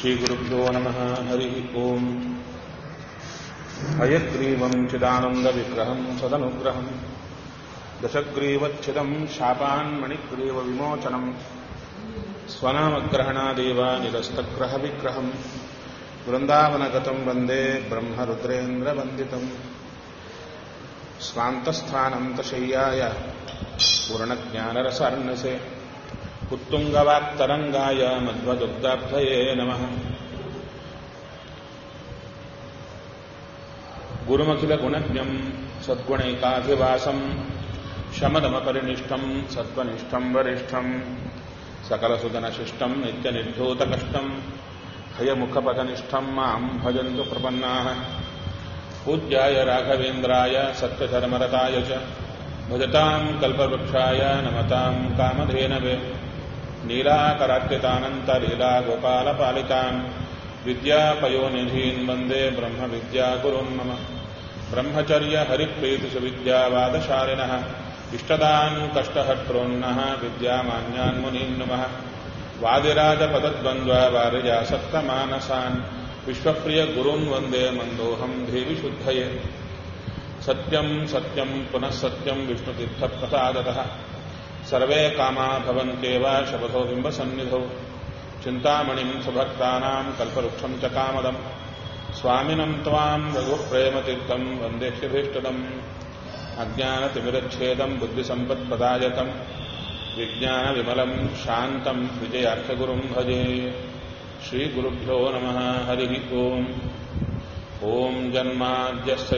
श्रीगुरुभ्यो नमः हरिः ओम् हयग्रीवम् चिदानन्दविग्रहम् सदनुग्रहम् दशग्रीवच्छिदम् शापान्मणिग्रीवविमोचनम् स्वनामग्रहणादेव निरस्तग्रहविग्रहम् वृन्दावनगतम् वन्दे ब्रह्मरुद्रेन्द्रवन्दितम् स्वान्तस्थानन्तशय्याय पूर्णज्ञानरसार्णसे उत्तुङ्गवाक्तरङ्गाय मध्वदुग्धाब्धये नमः गुरुमखिलगुणज्ञम् सद्गुणैकाभिवासम् शमदमपरिनिष्ठम् सत्त्वनिष्ठम् वरिष्ठम् सकलसुदनशिष्टम् नित्यनिर्धूतकष्टम् हयमुखपदनिष्ठम् माम् भजन्तु प्रपन्नाः पूज्याय राघवेन्द्राय सत्यधर्मरताय च भजताम् कल्पवृक्षाय नमताम् कामधेनवे नीलाकरार्पितानन्तलीलागोपालपालितान् विद्यापयोनिधीन् वन्दे ब्रह्मविद्यागुरुन् मम ब्रह्मचर्यहरिप्रीतिसुविद्यावादशालिनः इष्टदान् कष्टहर्तॄन्नः विद्यामान्यान् मुनीन् नुमः वादिराजपदद्वन्द्ववारिजासक्तमानसान् विश्वप्रियगुरून् वन्दे मन्दोऽहम् देविशुद्धये सत्यम् सत्यम् पुनः सत्यम् विष्णुतीर्थप्रसादतः सर्वे कामा भवन्त्येव शपथो बिम्बसन्निधौ चिन्तामणिम् सुभक्तानाम् कल्पवृक्षम् च कामदम् स्वामिनम् त्वाम् रघुप्रेमतीर्थम् वन्देह्यभीष्टदम् अज्ञानतिमिरच्छेदम् बुद्धिसम्पत्पदायकम् विज्ञानविमलम् शान्तम् विजयार्थगुरुम् भजे श्रीगुरुभ्यो नमः हरिः ओम् ॐ जन्माद्यस्य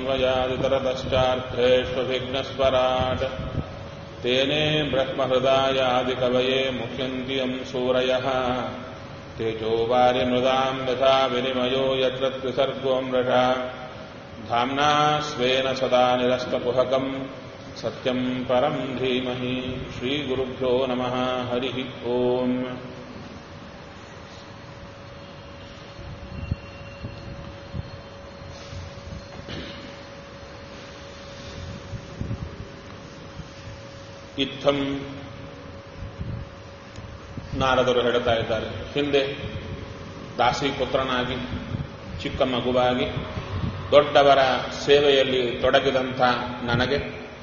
यतोऽन्वयादितरतश्चार्थेष्वभिघ्नस्वराट् तेने ब्रह्महृदायादिकवये मुह्यन्ति यम् सूरयः तेजो वारिमृदाम् यथा विनिमयो यत्र त्रिसर्गो मृषा धाम्ना स्वेन सदा निरस्तकुहकम् सत्यम् परम् धीमहि श्रीगुरुभ्यो नमः हरिः ओम् ಇತ್ತಂ ನಾರದರು ಹೇಳ್ತಾ ಇದ್ದಾರೆ ಹಿಂದೆ ದಾಸಿ ಪುತ್ರನಾಗಿ ಚಿಕ್ಕ ಮಗುವಾಗಿ ದೊಡ್ಡವರ ಸೇವೆಯಲ್ಲಿ ತೊಡಗಿದಂಥ ನನಗೆ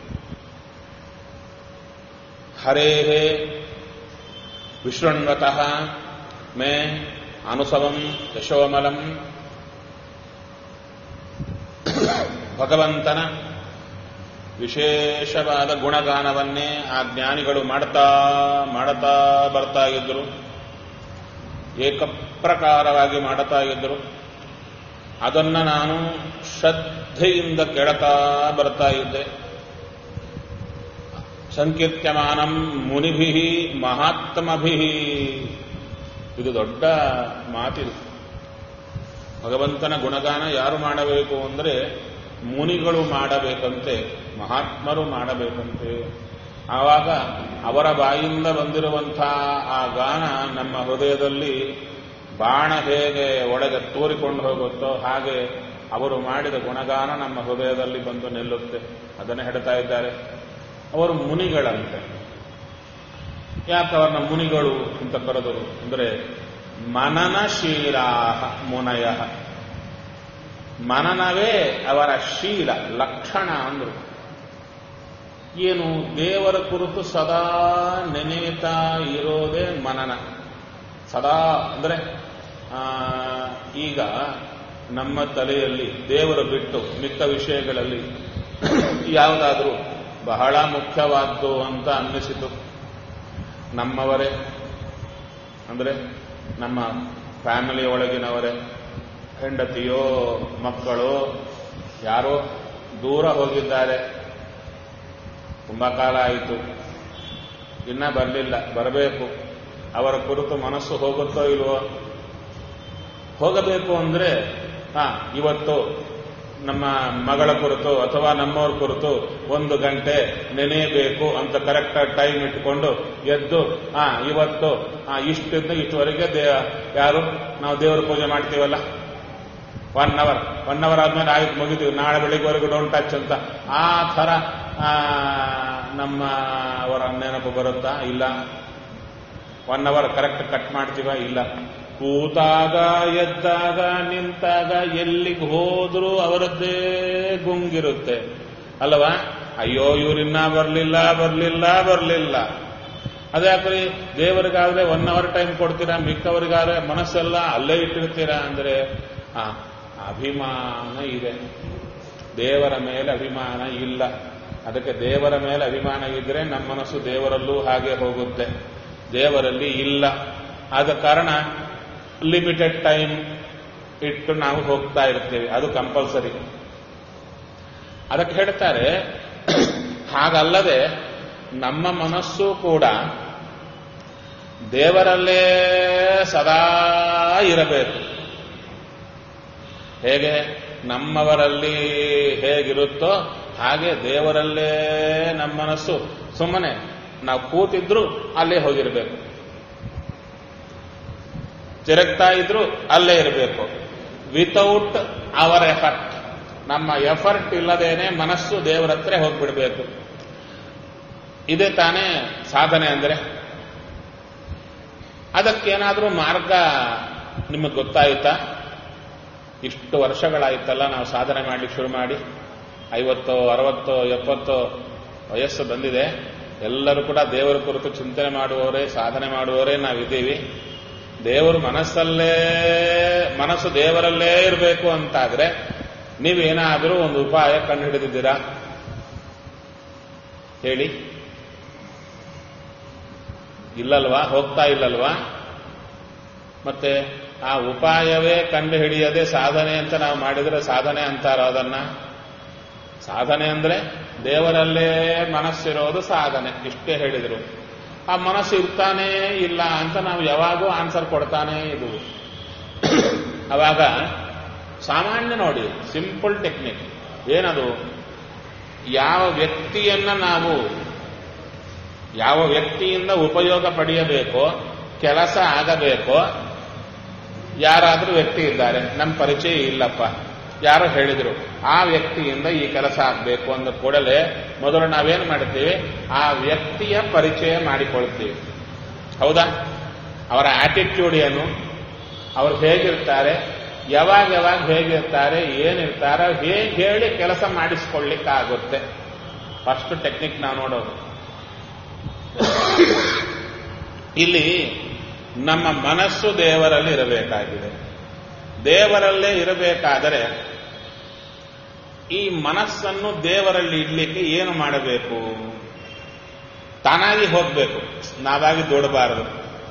ಹರೇಹೇ ವಿಶೃಣ್ವತಃ ಮೇ ಅನುಸವಂ ಯಶೋಮಲಂ ಭಗವಂತನ ವಿಶೇಷವಾದ ಗುಣಗಾನವನ್ನೇ ಆ ಜ್ಞಾನಿಗಳು ಮಾಡ್ತಾ ಮಾಡುತ್ತಾ ಬರ್ತಾ ಇದ್ರು ಏಕಪ್ರಕಾರವಾಗಿ ಮಾಡುತ್ತಾ ಇದ್ರು ಅದನ್ನ ನಾನು ಶ್ರದ್ಧೆಯಿಂದ ಕೆಳತಾ ಬರ್ತಾ ಇದ್ದೆ ಸಂಕೀರ್ತ್ಯಮಾನಂ ಮುನಿಭಿ ಮಹಾತ್ಮಭಿ ಇದು ದೊಡ್ಡ ಮಾತಿದು ಭಗವಂತನ ಗುಣಗಾನ ಯಾರು ಮಾಡಬೇಕು ಅಂದರೆ ಮುನಿಗಳು ಮಾಡಬೇಕಂತೆ ಮಹಾತ್ಮರು ಮಾಡಬೇಕಂತೆ ಆವಾಗ ಅವರ ಬಾಯಿಂದ ಬಂದಿರುವಂಥ ಆ ಗಾನ ನಮ್ಮ ಹೃದಯದಲ್ಲಿ ಬಾಣ ಹೇಗೆ ಒಳಗೆ ತೂರಿಕೊಂಡು ಹೋಗುತ್ತೋ ಹಾಗೆ ಅವರು ಮಾಡಿದ ಗುಣಗಾನ ನಮ್ಮ ಹೃದಯದಲ್ಲಿ ಬಂದು ನಿಲ್ಲುತ್ತೆ ಅದನ್ನೇ ಹೇಳ್ತಾ ಇದ್ದಾರೆ ಅವರು ಮುನಿಗಳಂತೆ ಯಾಕೆ ಅವರನ್ನ ಮುನಿಗಳು ಅಂತ ಕರೆದರು ಅಂದರೆ ಮನನಶೀಲಾ ಮುನಯ ಮನನವೇ ಅವರ ಶೀಲ ಲಕ್ಷಣ ಅಂದರು ಏನು ದೇವರ ಕುರಿತು ಸದಾ ನೆನೆಯುತ್ತಾ ಇರೋದೇ ಮನನ ಸದಾ ಅಂದರೆ ಈಗ ನಮ್ಮ ತಲೆಯಲ್ಲಿ ದೇವರು ಬಿಟ್ಟು ಮಿಕ್ಕ ವಿಷಯಗಳಲ್ಲಿ ಯಾವುದಾದ್ರೂ ಬಹಳ ಮುಖ್ಯವಾದ್ದು ಅಂತ ಅನ್ನಿಸಿತು ನಮ್ಮವರೇ ಅಂದರೆ ನಮ್ಮ ಫ್ಯಾಮಿಲಿ ಒಳಗಿನವರೇ ಹೆಂಡತಿಯೋ ಮಕ್ಕಳು ಯಾರೋ ದೂರ ಹೋಗಿದ್ದಾರೆ ತುಂಬ ಕಾಲ ಆಯಿತು ಇನ್ನ ಬರಲಿಲ್ಲ ಬರಬೇಕು ಅವರ ಕುರಿತು ಮನಸ್ಸು ಹೋಗುತ್ತೋ ಇಲ್ವೋ ಹೋಗಬೇಕು ಅಂದರೆ ಹಾ ಇವತ್ತು ನಮ್ಮ ಮಗಳ ಕುರಿತು ಅಥವಾ ನಮ್ಮವ್ರ ಕುರಿತು ಒಂದು ಗಂಟೆ ನೆನೆಯಬೇಕು ಅಂತ ಕರೆಕ್ಟ್ ಟೈಮ್ ಇಟ್ಕೊಂಡು ಎದ್ದು ಹಾ ಇವತ್ತು ಹಾ ಇಷ್ಟಿಂದ ಇಷ್ಟುವರೆಗೆ ದೇ ಯಾರು ನಾವು ದೇವರ ಪೂಜೆ ಮಾಡ್ತೀವಲ್ಲ ಒನ್ ಅವರ್ ಒನ್ ಅವರ್ ಆದ್ಮೇಲೆ ಆಯ್ತು ಮುಗಿತೀವಿ ನಾಳೆ ಬೆಳಿಗ್ಗೆವರೆಗೂ ಡೋಂಟ್ ಟಚ್ ಅಂತ ಆ ಥರ ನಮ್ಮ ಅವರ ನೆನಪು ಬರುತ್ತಾ ಇಲ್ಲ ಒನ್ ಅವರ್ ಕರೆಕ್ಟ್ ಕಟ್ ಮಾಡ್ತೀವ ಇಲ್ಲ ಕೂತಾಗ ಎದ್ದಾಗ ನಿಂತಾಗ ಎಲ್ಲಿಗೆ ಹೋದ್ರೂ ಅವರದ್ದೇ ಗುಂಗಿರುತ್ತೆ ಅಲ್ವಾ ಅಯ್ಯೋ ಇವರಿನ್ನ ಬರಲಿಲ್ಲ ಬರಲಿಲ್ಲ ಬರಲಿಲ್ಲ ಅದ್ಯಾಕ್ರಿ ದೇವರಿಗಾದ್ರೆ ಒನ್ ಅವರ್ ಟೈಮ್ ಕೊಡ್ತೀರಾ ಮಿಕ್ಕವರಿಗಾದ್ರೆ ಮನಸ್ಸೆಲ್ಲ ಅಲ್ಲೇ ಇಟ್ಟಿರ್ತೀರಾ ಅಂದ್ರೆ ಆ ಅಭಿಮಾನ ಇದೆ ದೇವರ ಮೇಲೆ ಅಭಿಮಾನ ಇಲ್ಲ ಅದಕ್ಕೆ ದೇವರ ಮೇಲೆ ಅಭಿಮಾನ ಇದ್ರೆ ನಮ್ಮ ಮನಸ್ಸು ದೇವರಲ್ಲೂ ಹಾಗೆ ಹೋಗುತ್ತೆ ದೇವರಲ್ಲಿ ಇಲ್ಲ ಆದ ಕಾರಣ ಲಿಮಿಟೆಡ್ ಟೈಮ್ ಇಟ್ಟು ನಾವು ಹೋಗ್ತಾ ಇರ್ತೇವೆ ಅದು ಕಂಪಲ್ಸರಿ ಅದಕ್ಕೆ ಹೇಳ್ತಾರೆ ಹಾಗಲ್ಲದೆ ನಮ್ಮ ಮನಸ್ಸು ಕೂಡ ದೇವರಲ್ಲೇ ಸದಾ ಇರಬೇಕು ಹೇಗೆ ನಮ್ಮವರಲ್ಲಿ ಹೇಗಿರುತ್ತೋ ಹಾಗೆ ದೇವರಲ್ಲೇ ನಮ್ಮ ಮನಸ್ಸು ಸುಮ್ಮನೆ ನಾವು ಕೂತಿದ್ರು ಅಲ್ಲೇ ಹೋಗಿರಬೇಕು ತಿರುಗ್ತಾ ಇದ್ರು ಅಲ್ಲೇ ಇರಬೇಕು ವಿತೌಟ್ ಅವರ್ ಎಫರ್ಟ್ ನಮ್ಮ ಎಫರ್ಟ್ ಇಲ್ಲದೇನೆ ಮನಸ್ಸು ದೇವರ ಹತ್ರ ಹೋಗ್ಬಿಡ್ಬೇಕು ಇದೇ ತಾನೇ ಸಾಧನೆ ಅಂದ್ರೆ ಅದಕ್ಕೇನಾದ್ರೂ ಮಾರ್ಗ ನಿಮಗೆ ಗೊತ್ತಾಯ್ತಾ ಇಷ್ಟು ವರ್ಷಗಳಾಯ್ತಲ್ಲ ನಾವು ಸಾಧನೆ ಮಾಡ್ಲಿಕ್ಕೆ ಶುರು ಮಾಡಿ ಐವತ್ತೋ ಅರವತ್ತೋ ಎಪ್ಪತ್ತೋ ವಯಸ್ಸು ಬಂದಿದೆ ಎಲ್ಲರೂ ಕೂಡ ದೇವರ ಕುರಿತು ಚಿಂತನೆ ಮಾಡುವವರೇ ಸಾಧನೆ ಮಾಡುವವರೇ ನಾವಿದ್ದೀವಿ ದೇವರು ಮನಸ್ಸಲ್ಲೇ ಮನಸ್ಸು ದೇವರಲ್ಲೇ ಇರಬೇಕು ಅಂತಾದ್ರೆ ನೀವೇನಾದರೂ ಒಂದು ಉಪಾಯ ಕಂಡುಹಿಡಿದಿದ್ದೀರಾ ಹೇಳಿ ಇಲ್ಲಲ್ವಾ ಹೋಗ್ತಾ ಇಲ್ಲಲ್ವಾ ಮತ್ತೆ ಆ ಉಪಾಯವೇ ಕಂಡು ಹಿಡಿಯದೆ ಸಾಧನೆ ಅಂತ ನಾವು ಮಾಡಿದ್ರೆ ಸಾಧನೆ ಅಂತಾರ ಅದನ್ನ ಸಾಧನೆ ಅಂದ್ರೆ ದೇವರಲ್ಲೇ ಮನಸ್ಸಿರೋದು ಸಾಧನೆ ಇಷ್ಟೇ ಹೇಳಿದ್ರು ಆ ಮನಸ್ಸು ಇರ್ತಾನೇ ಇಲ್ಲ ಅಂತ ನಾವು ಯಾವಾಗೂ ಆನ್ಸರ್ ಕೊಡ್ತಾನೇ ಇದು ಅವಾಗ ಸಾಮಾನ್ಯ ನೋಡಿ ಸಿಂಪಲ್ ಟೆಕ್ನಿಕ್ ಏನದು ಯಾವ ವ್ಯಕ್ತಿಯನ್ನ ನಾವು ಯಾವ ವ್ಯಕ್ತಿಯಿಂದ ಉಪಯೋಗ ಪಡೆಯಬೇಕೋ ಕೆಲಸ ಆಗಬೇಕೋ ಯಾರಾದರೂ ವ್ಯಕ್ತಿ ಇದ್ದಾರೆ ನಮ್ಮ ಪರಿಚಯ ಇಲ್ಲಪ್ಪ ಯಾರೋ ಹೇಳಿದ್ರು ಆ ವ್ಯಕ್ತಿಯಿಂದ ಈ ಕೆಲಸ ಆಗಬೇಕು ಅಂದ ಕೂಡಲೇ ಮೊದಲು ನಾವೇನು ಮಾಡ್ತೀವಿ ಆ ವ್ಯಕ್ತಿಯ ಪರಿಚಯ ಮಾಡಿಕೊಳ್ತೀವಿ ಹೌದಾ ಅವರ ಆಟಿಟ್ಯೂಡ್ ಏನು ಅವ್ರು ಹೇಗಿರ್ತಾರೆ ಯಾವಾಗ ಯಾವಾಗ ಹೇಗಿರ್ತಾರೆ ಏನಿರ್ತಾರೆ ಹೇಗೆ ಹೇಳಿ ಕೆಲಸ ಮಾಡಿಸ್ಕೊಳ್ಳಿಕ್ಕಾಗುತ್ತೆ ಫಸ್ಟ್ ಟೆಕ್ನಿಕ್ ನಾವು ನೋಡೋದು ಇಲ್ಲಿ ನಮ್ಮ ಮನಸ್ಸು ದೇವರಲ್ಲಿ ಇರಬೇಕಾಗಿದೆ ದೇವರಲ್ಲೇ ಇರಬೇಕಾದರೆ ಈ ಮನಸ್ಸನ್ನು ದೇವರಲ್ಲಿ ಇಡ್ಲಿಕ್ಕೆ ಏನು ಮಾಡಬೇಕು ತಾನಾಗಿ ಹೋಗಬೇಕು ನಾವಾಗಿ ದೊಡಬಾರದು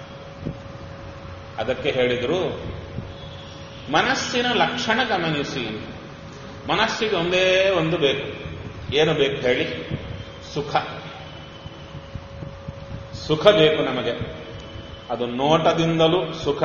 ಅದಕ್ಕೆ ಹೇಳಿದರು ಮನಸ್ಸಿನ ಲಕ್ಷಣ ಗಮನಿಸಿ ಮನಸ್ಸಿಗೆ ಒಂದೇ ಒಂದು ಬೇಕು ಏನು ಬೇಕು ಹೇಳಿ ಸುಖ ಸುಖ ಬೇಕು ನಮಗೆ ಅದು ನೋಟದಿಂದಲೂ ಸುಖ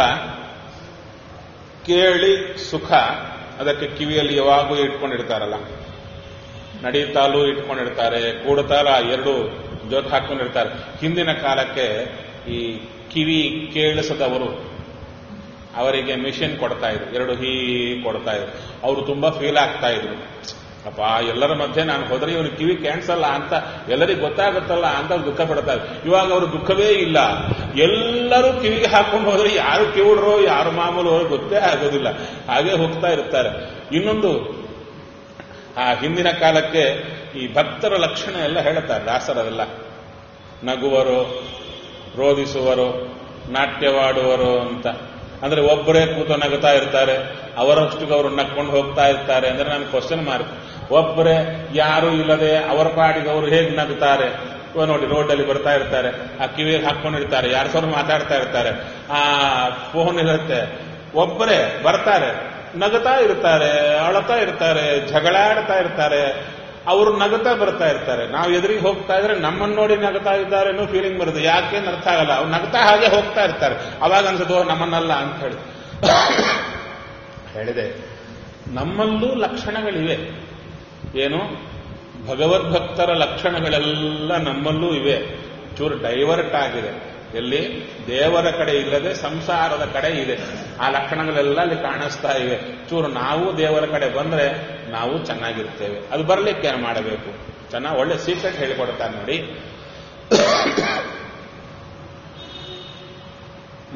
ಕೇಳಿ ಸುಖ ಅದಕ್ಕೆ ಕಿವಿಯಲ್ಲಿ ಯಾವಾಗೂ ಇಟ್ಕೊಂಡಿರ್ತಾರಲ್ಲ ನಡೀತಾಲೂ ಇಟ್ಕೊಂಡಿರ್ತಾರೆ ಕೂಡುತ್ತಾಲ ಎರಡು ಜೊತೆ ಹಾಕೊಂಡಿರ್ತಾರೆ ಹಿಂದಿನ ಕಾಲಕ್ಕೆ ಈ ಕಿವಿ ಕೇಳಿಸದವರು ಅವರಿಗೆ ಮಿಷಿನ್ ಕೊಡ್ತಾ ಇದ್ರು ಎರಡು ಹೀ ಕೊಡ್ತಾ ಇದ್ರು ಅವರು ತುಂಬಾ ಫೀಲ್ ಆಗ್ತಾ ಇದ್ರು ಅಪ್ಪ ಎಲ್ಲರ ಮಧ್ಯೆ ನಾನು ಹೋದ್ರೆ ಇವನು ಕಿವಿ ಕ್ಯಾನ್ಸಲ್ಲ ಅಂತ ಎಲ್ಲರಿಗೂ ಗೊತ್ತಾಗುತ್ತಲ್ಲ ಅಂತ ದುಃಖ ಪಡ್ತಾ ಇದ್ರು ಇವಾಗ ಅವರು ದುಃಖವೇ ಇಲ್ಲ ಎಲ್ಲರೂ ಕಿವಿಗೆ ಹಾಕೊಂಡು ಹೋದ್ರೆ ಯಾರು ಕಿವುಡ್ರೋ ಯಾರು ಮಾಮೂಲು ಗೊತ್ತೇ ಆಗೋದಿಲ್ಲ ಹಾಗೆ ಹೋಗ್ತಾ ಇರ್ತಾರೆ ಇನ್ನೊಂದು ಆ ಹಿಂದಿನ ಕಾಲಕ್ಕೆ ಈ ಭಕ್ತರ ಲಕ್ಷಣ ಎಲ್ಲ ಹೇಳ್ತಾರೆ ದಾಸರದೆಲ್ಲ ನಗುವರು ರೋಧಿಸುವರು ನಾಟ್ಯವಾಡುವರು ಅಂತ ಅಂದ್ರೆ ಒಬ್ಬರೇ ಕೂತು ನಗುತ್ತಾ ಇರ್ತಾರೆ ಅವರಷ್ಟಿಗೆ ಅವರು ನಕ್ಕೊಂಡು ಹೋಗ್ತಾ ಇರ್ತಾರೆ ಅಂದ್ರೆ ನಾನು ಕ್ವಶನ್ ಮಾರ್ಕ್ ಒಬ್ಬರೇ ಯಾರು ಇಲ್ಲದೆ ಅವರ ಪಾಡಿಗೆ ಅವರು ಹೇಗೆ ನಗುತ್ತಾರೆ ಇವಾಗ ನೋಡಿ ರೋಡಲ್ಲಿ ಬರ್ತಾ ಇರ್ತಾರೆ ಆ ಕಿವಿಗೆ ಹಾಕೊಂಡಿರ್ತಾರೆ ಯಾರ ಸರ್ ಮಾತಾಡ್ತಾ ಇರ್ತಾರೆ ಆ ಫೋನ್ ಇರುತ್ತೆ ಒಬ್ಬರೇ ಬರ್ತಾರೆ ನಗುತ್ತಾ ಇರ್ತಾರೆ ಅಳತಾ ಇರ್ತಾರೆ ಜಗಳಾಡ್ತಾ ಇರ್ತಾರೆ ಅವರು ನಗುತ್ತಾ ಬರ್ತಾ ಇರ್ತಾರೆ ನಾವು ಎದುರಿಗೆ ಹೋಗ್ತಾ ಇದ್ರೆ ನಮ್ಮನ್ನ ನೋಡಿ ನಗುತ್ತಾ ಇದ್ದಾರೆ ಅನ್ನೋ ಫೀಲಿಂಗ್ ಬರುತ್ತೆ ಯಾಕೆ ಅರ್ಥ ಆಗಲ್ಲ ಅವ್ರು ನಗುತ್ತಾ ಹಾಗೆ ಹೋಗ್ತಾ ಇರ್ತಾರೆ ಅವಾಗ ಅನ್ಸುತ್ತೋ ನಮ್ಮನ್ನಲ್ಲ ಅಂತ ಹೇಳಿ ಹೇಳಿದೆ ನಮ್ಮಲ್ಲೂ ಲಕ್ಷಣಗಳಿವೆ ಏನು ಭಗವದ್ಭಕ್ತರ ಲಕ್ಷಣಗಳೆಲ್ಲ ನಮ್ಮಲ್ಲೂ ಇವೆ ಚೂರು ಡೈವರ್ಟ್ ಆಗಿದೆ ಎಲ್ಲಿ ದೇವರ ಕಡೆ ಇಲ್ಲದೆ ಸಂಸಾರದ ಕಡೆ ಇದೆ ಆ ಲಕ್ಷಣಗಳೆಲ್ಲ ಅಲ್ಲಿ ಕಾಣಿಸ್ತಾ ಇವೆ ಚೂರು ನಾವು ದೇವರ ಕಡೆ ಬಂದ್ರೆ ನಾವು ಚೆನ್ನಾಗಿರ್ತೇವೆ ಅದು ಬರ್ಲಿಕ್ಕೆ ಏನು ಮಾಡಬೇಕು ಚೆನ್ನಾಗಿ ಒಳ್ಳೆ ಸೀಕ್ರೆಟ್ ಹೇಳಿಕೊಡ್ತಾರೆ ನೋಡಿ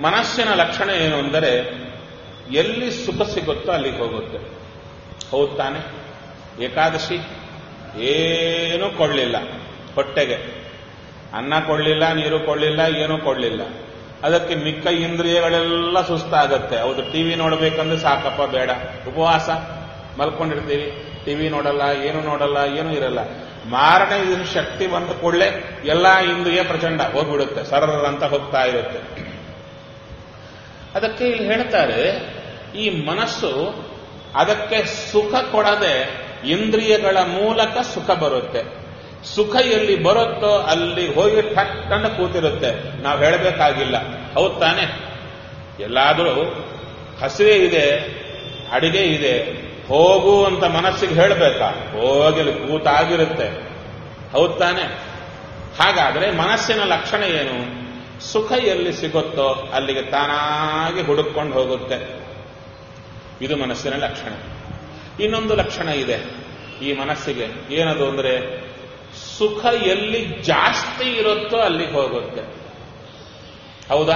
ಮನಸ್ಸಿನ ಲಕ್ಷಣ ಏನು ಅಂದರೆ ಎಲ್ಲಿ ಸುಖ ಸಿಗುತ್ತೋ ಅಲ್ಲಿಗೆ ಹೋಗುತ್ತೆ ಹೌದು ತಾನೆ ಏಕಾದಶಿ ಏನೂ ಕೊಳ್ಳಿಲ್ಲ ಹೊಟ್ಟೆಗೆ ಅನ್ನ ಕೊಳ್ಳಿಲ್ಲ ನೀರು ಕೊಳ್ಳಿಲ್ಲ ಏನೂ ಕೊಳ್ಳಿಲ್ಲ ಅದಕ್ಕೆ ಮಿಕ್ಕ ಇಂದ್ರಿಯಗಳೆಲ್ಲ ಸುಸ್ತಾಗತ್ತೆ ಹೌದು ಟಿವಿ ನೋಡಬೇಕಂದ್ರೆ ಸಾಕಪ್ಪ ಬೇಡ ಉಪವಾಸ ಮಲ್ಕೊಂಡಿರ್ತೀವಿ ಟಿವಿ ನೋಡಲ್ಲ ಏನು ನೋಡಲ್ಲ ಏನೂ ಇರಲ್ಲ ಮಾರನೇ ದಿನ ಶಕ್ತಿ ಬಂದ ಕೂಡಲೇ ಎಲ್ಲ ಇಂದ್ರಿಯ ಪ್ರಚಂಡ ಹೋಗ್ಬಿಡುತ್ತೆ ಸರಳ ಅಂತ ಹೋಗ್ತಾ ಇರುತ್ತೆ ಅದಕ್ಕೆ ಇಲ್ಲಿ ಹೇಳ್ತಾರೆ ಈ ಮನಸ್ಸು ಅದಕ್ಕೆ ಸುಖ ಕೊಡದೆ ಇಂದ್ರಿಯಗಳ ಮೂಲಕ ಸುಖ ಬರುತ್ತೆ ಸುಖ ಎಲ್ಲಿ ಬರುತ್ತೋ ಅಲ್ಲಿ ಹೋಗಿ ಟಕ್ಕಂಡ ಕೂತಿರುತ್ತೆ ನಾವು ಹೇಳಬೇಕಾಗಿಲ್ಲ ಹೌದು ತಾನೆ ಎಲ್ಲಾದರೂ ಹಸಿವೆ ಇದೆ ಅಡಿಗೆ ಇದೆ ಹೋಗು ಅಂತ ಮನಸ್ಸಿಗೆ ಹೇಳಬೇಕಾ ಹೋಗಿ ಅಲ್ಲಿ ಕೂತಾಗಿರುತ್ತೆ ಹೌದು ತಾನೆ ಹಾಗಾದ್ರೆ ಮನಸ್ಸಿನ ಲಕ್ಷಣ ಏನು ಸುಖ ಎಲ್ಲಿ ಸಿಗುತ್ತೋ ಅಲ್ಲಿಗೆ ತಾನಾಗಿ ಹುಡುಕೊಂಡು ಹೋಗುತ್ತೆ ಇದು ಮನಸ್ಸಿನ ಲಕ್ಷಣ ಇನ್ನೊಂದು ಲಕ್ಷಣ ಇದೆ ಈ ಮನಸ್ಸಿಗೆ ಏನದು ಅಂದ್ರೆ ಸುಖ ಎಲ್ಲಿ ಜಾಸ್ತಿ ಇರುತ್ತೋ ಅಲ್ಲಿಗೆ ಹೋಗುತ್ತೆ ಹೌದಾ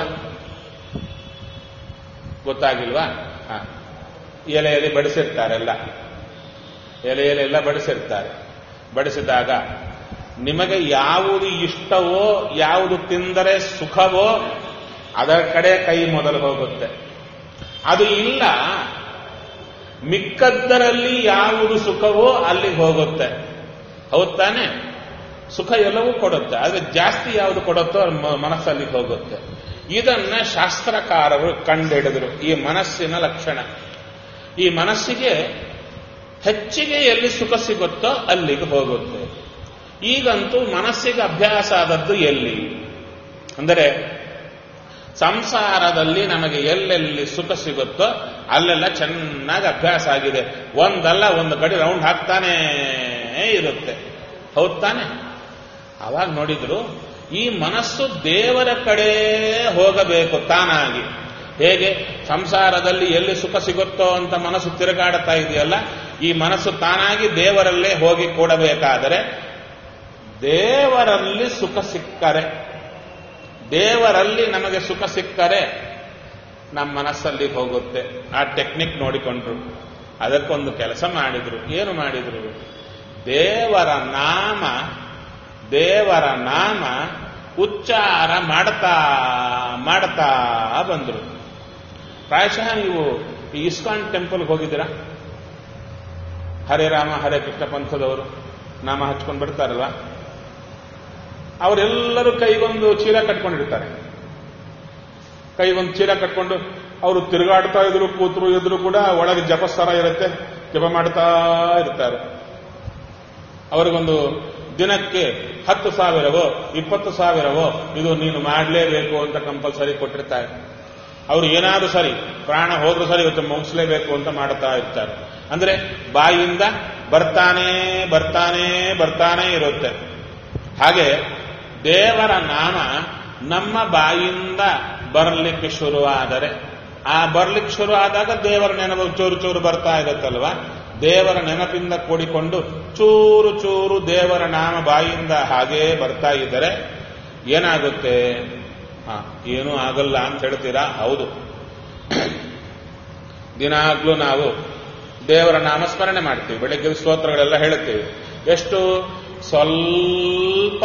ಗೊತ್ತಾಗಿಲ್ವಾ ಹ ಎಲೆಯಲ್ಲಿ ಬಡಿಸಿರ್ತಾರೆಲ್ಲ ಎಲೆಯಲ್ಲೆಲ್ಲ ಬಡಿಸಿರ್ತಾರೆ ಬಡಿಸಿದಾಗ ನಿಮಗೆ ಯಾವುದು ಇಷ್ಟವೋ ಯಾವುದು ತಿಂದರೆ ಸುಖವೋ ಅದರ ಕಡೆ ಕೈ ಮೊದಲು ಹೋಗುತ್ತೆ ಅದು ಇಲ್ಲ ಮಿಕ್ಕದ್ದರಲ್ಲಿ ಯಾವುದು ಸುಖವೋ ಅಲ್ಲಿಗೆ ಹೋಗುತ್ತೆ ಹೌದ್ ತಾನೆ ಸುಖ ಎಲ್ಲವೂ ಕೊಡುತ್ತೆ ಆದ್ರೆ ಜಾಸ್ತಿ ಯಾವುದು ಕೊಡುತ್ತೋ ಮನಸ್ಸಲ್ಲಿಗೆ ಹೋಗುತ್ತೆ ಇದನ್ನ ಶಾಸ್ತ್ರಕಾರರು ಕಂಡುಹಿಡಿದರು ಈ ಮನಸ್ಸಿನ ಲಕ್ಷಣ ಈ ಮನಸ್ಸಿಗೆ ಹೆಚ್ಚಿಗೆ ಎಲ್ಲಿ ಸುಖ ಸಿಗುತ್ತೋ ಅಲ್ಲಿಗೆ ಹೋಗುತ್ತೆ ಈಗಂತೂ ಮನಸ್ಸಿಗೆ ಅಭ್ಯಾಸ ಆದದ್ದು ಎಲ್ಲಿ ಅಂದರೆ ಸಂಸಾರದಲ್ಲಿ ನಮಗೆ ಎಲ್ಲೆಲ್ಲಿ ಸುಖ ಸಿಗುತ್ತೋ ಅಲ್ಲೆಲ್ಲ ಚೆನ್ನಾಗಿ ಅಭ್ಯಾಸ ಆಗಿದೆ ಒಂದಲ್ಲ ಒಂದು ಕಡೆ ರೌಂಡ್ ಹಾಕ್ತಾನೇ ಇರುತ್ತೆ ಹೌದ್ ತಾನೆ ಅವಾಗ ನೋಡಿದ್ರು ಈ ಮನಸ್ಸು ದೇವರ ಕಡೆ ಹೋಗಬೇಕು ತಾನಾಗಿ ಹೇಗೆ ಸಂಸಾರದಲ್ಲಿ ಎಲ್ಲಿ ಸುಖ ಸಿಗುತ್ತೋ ಅಂತ ಮನಸ್ಸು ತಿರುಗಾಡುತ್ತಾ ಇದೆಯಲ್ಲ ಈ ಮನಸ್ಸು ತಾನಾಗಿ ದೇವರಲ್ಲೇ ಹೋಗಿ ಕೊಡಬೇಕಾದರೆ ದೇವರಲ್ಲಿ ಸುಖ ಸಿಕ್ಕರೆ ದೇವರಲ್ಲಿ ನಮಗೆ ಸುಖ ಸಿಕ್ಕರೆ ನಮ್ಮ ಮನಸ್ಸಲ್ಲಿ ಹೋಗುತ್ತೆ ಆ ಟೆಕ್ನಿಕ್ ನೋಡಿಕೊಂಡ್ರು ಅದಕ್ಕೊಂದು ಕೆಲಸ ಮಾಡಿದ್ರು ಏನು ಮಾಡಿದ್ರು ದೇವರ ನಾಮ ದೇವರ ನಾಮ ಉಚ್ಚಾರ ಮಾಡ್ತಾ ಮಾಡ್ತಾ ಬಂದ್ರು ಪ್ರಾಯಶಃ ನೀವು ಈ ಇಸ್ಕಾನ್ ಟೆಂಪಲ್ಗೆ ಹೋಗಿದ್ದೀರಾ ಹರೇ ರಾಮ ಹರೇ ಕೃಷ್ಣ ಪಂಥದವರು ನಾಮ ಹಚ್ಕೊಂಡು ಬಿಡ್ತಾರಲ್ವಾ ಅವರೆಲ್ಲರೂ ಕೈಗೊಂದು ಚೀಲ ಕಟ್ಕೊಂಡಿರ್ತಾರೆ ಕೈಗೊಂದು ಚೀಲ ಕಟ್ಕೊಂಡು ಅವರು ತಿರುಗಾಡ್ತಾ ಇದ್ರು ಕೂತರು ಇದ್ರು ಕೂಡ ಒಳಗೆ ಜಪಸ್ತರ ಇರುತ್ತೆ ಜಪ ಮಾಡ್ತಾ ಇರ್ತಾರೆ ಅವರಿಗೊಂದು ದಿನಕ್ಕೆ ಹತ್ತು ಸಾವಿರವೋ ಇಪ್ಪತ್ತು ಸಾವಿರವೋ ಇದು ನೀನು ಮಾಡಲೇಬೇಕು ಅಂತ ಕಂಪಲ್ಸರಿ ಕೊಟ್ಟಿರ್ತಾರೆ ಅವರು ಏನಾದ್ರೂ ಸರಿ ಪ್ರಾಣ ಹೋದ್ರೂ ಸರಿ ಇವತ್ತು ಮುಗಿಸ್ಲೇಬೇಕು ಅಂತ ಮಾಡ್ತಾ ಇರ್ತಾರೆ ಅಂದ್ರೆ ಬಾಯಿಯಿಂದ ಬರ್ತಾನೇ ಬರ್ತಾನೇ ಬರ್ತಾನೇ ಇರುತ್ತೆ ಹಾಗೆ ದೇವರ ನಾಮ ನಮ್ಮ ಬಾಯಿಂದ ಬರಲಿಕ್ಕೆ ಶುರುವಾದರೆ ಆ ಬರ್ಲಿಕ್ಕೆ ಶುರು ಆದಾಗ ದೇವರ ನೆನಪು ಚೂರು ಚೂರು ಬರ್ತಾ ಇರುತ್ತಲ್ವಾ ದೇವರ ನೆನಪಿಂದ ಕೂಡಿಕೊಂಡು ಚೂರು ಚೂರು ದೇವರ ನಾಮ ಬಾಯಿಂದ ಹಾಗೇ ಬರ್ತಾ ಇದ್ದರೆ ಏನಾಗುತ್ತೆ ಹಾ ಏನೂ ಆಗಲ್ಲ ಅಂತ ಹೇಳ್ತೀರಾ ಹೌದು ದಿನಾಗ್ಲೂ ನಾವು ದೇವರ ನಾಮಸ್ಮರಣೆ ಮಾಡ್ತೀವಿ ಬೆಳಗ್ಗೆ ಸ್ತೋತ್ರಗಳೆಲ್ಲ ಹೇಳುತ್ತೀವಿ ಎಷ್ಟು ಸ್ವಲ್ಪ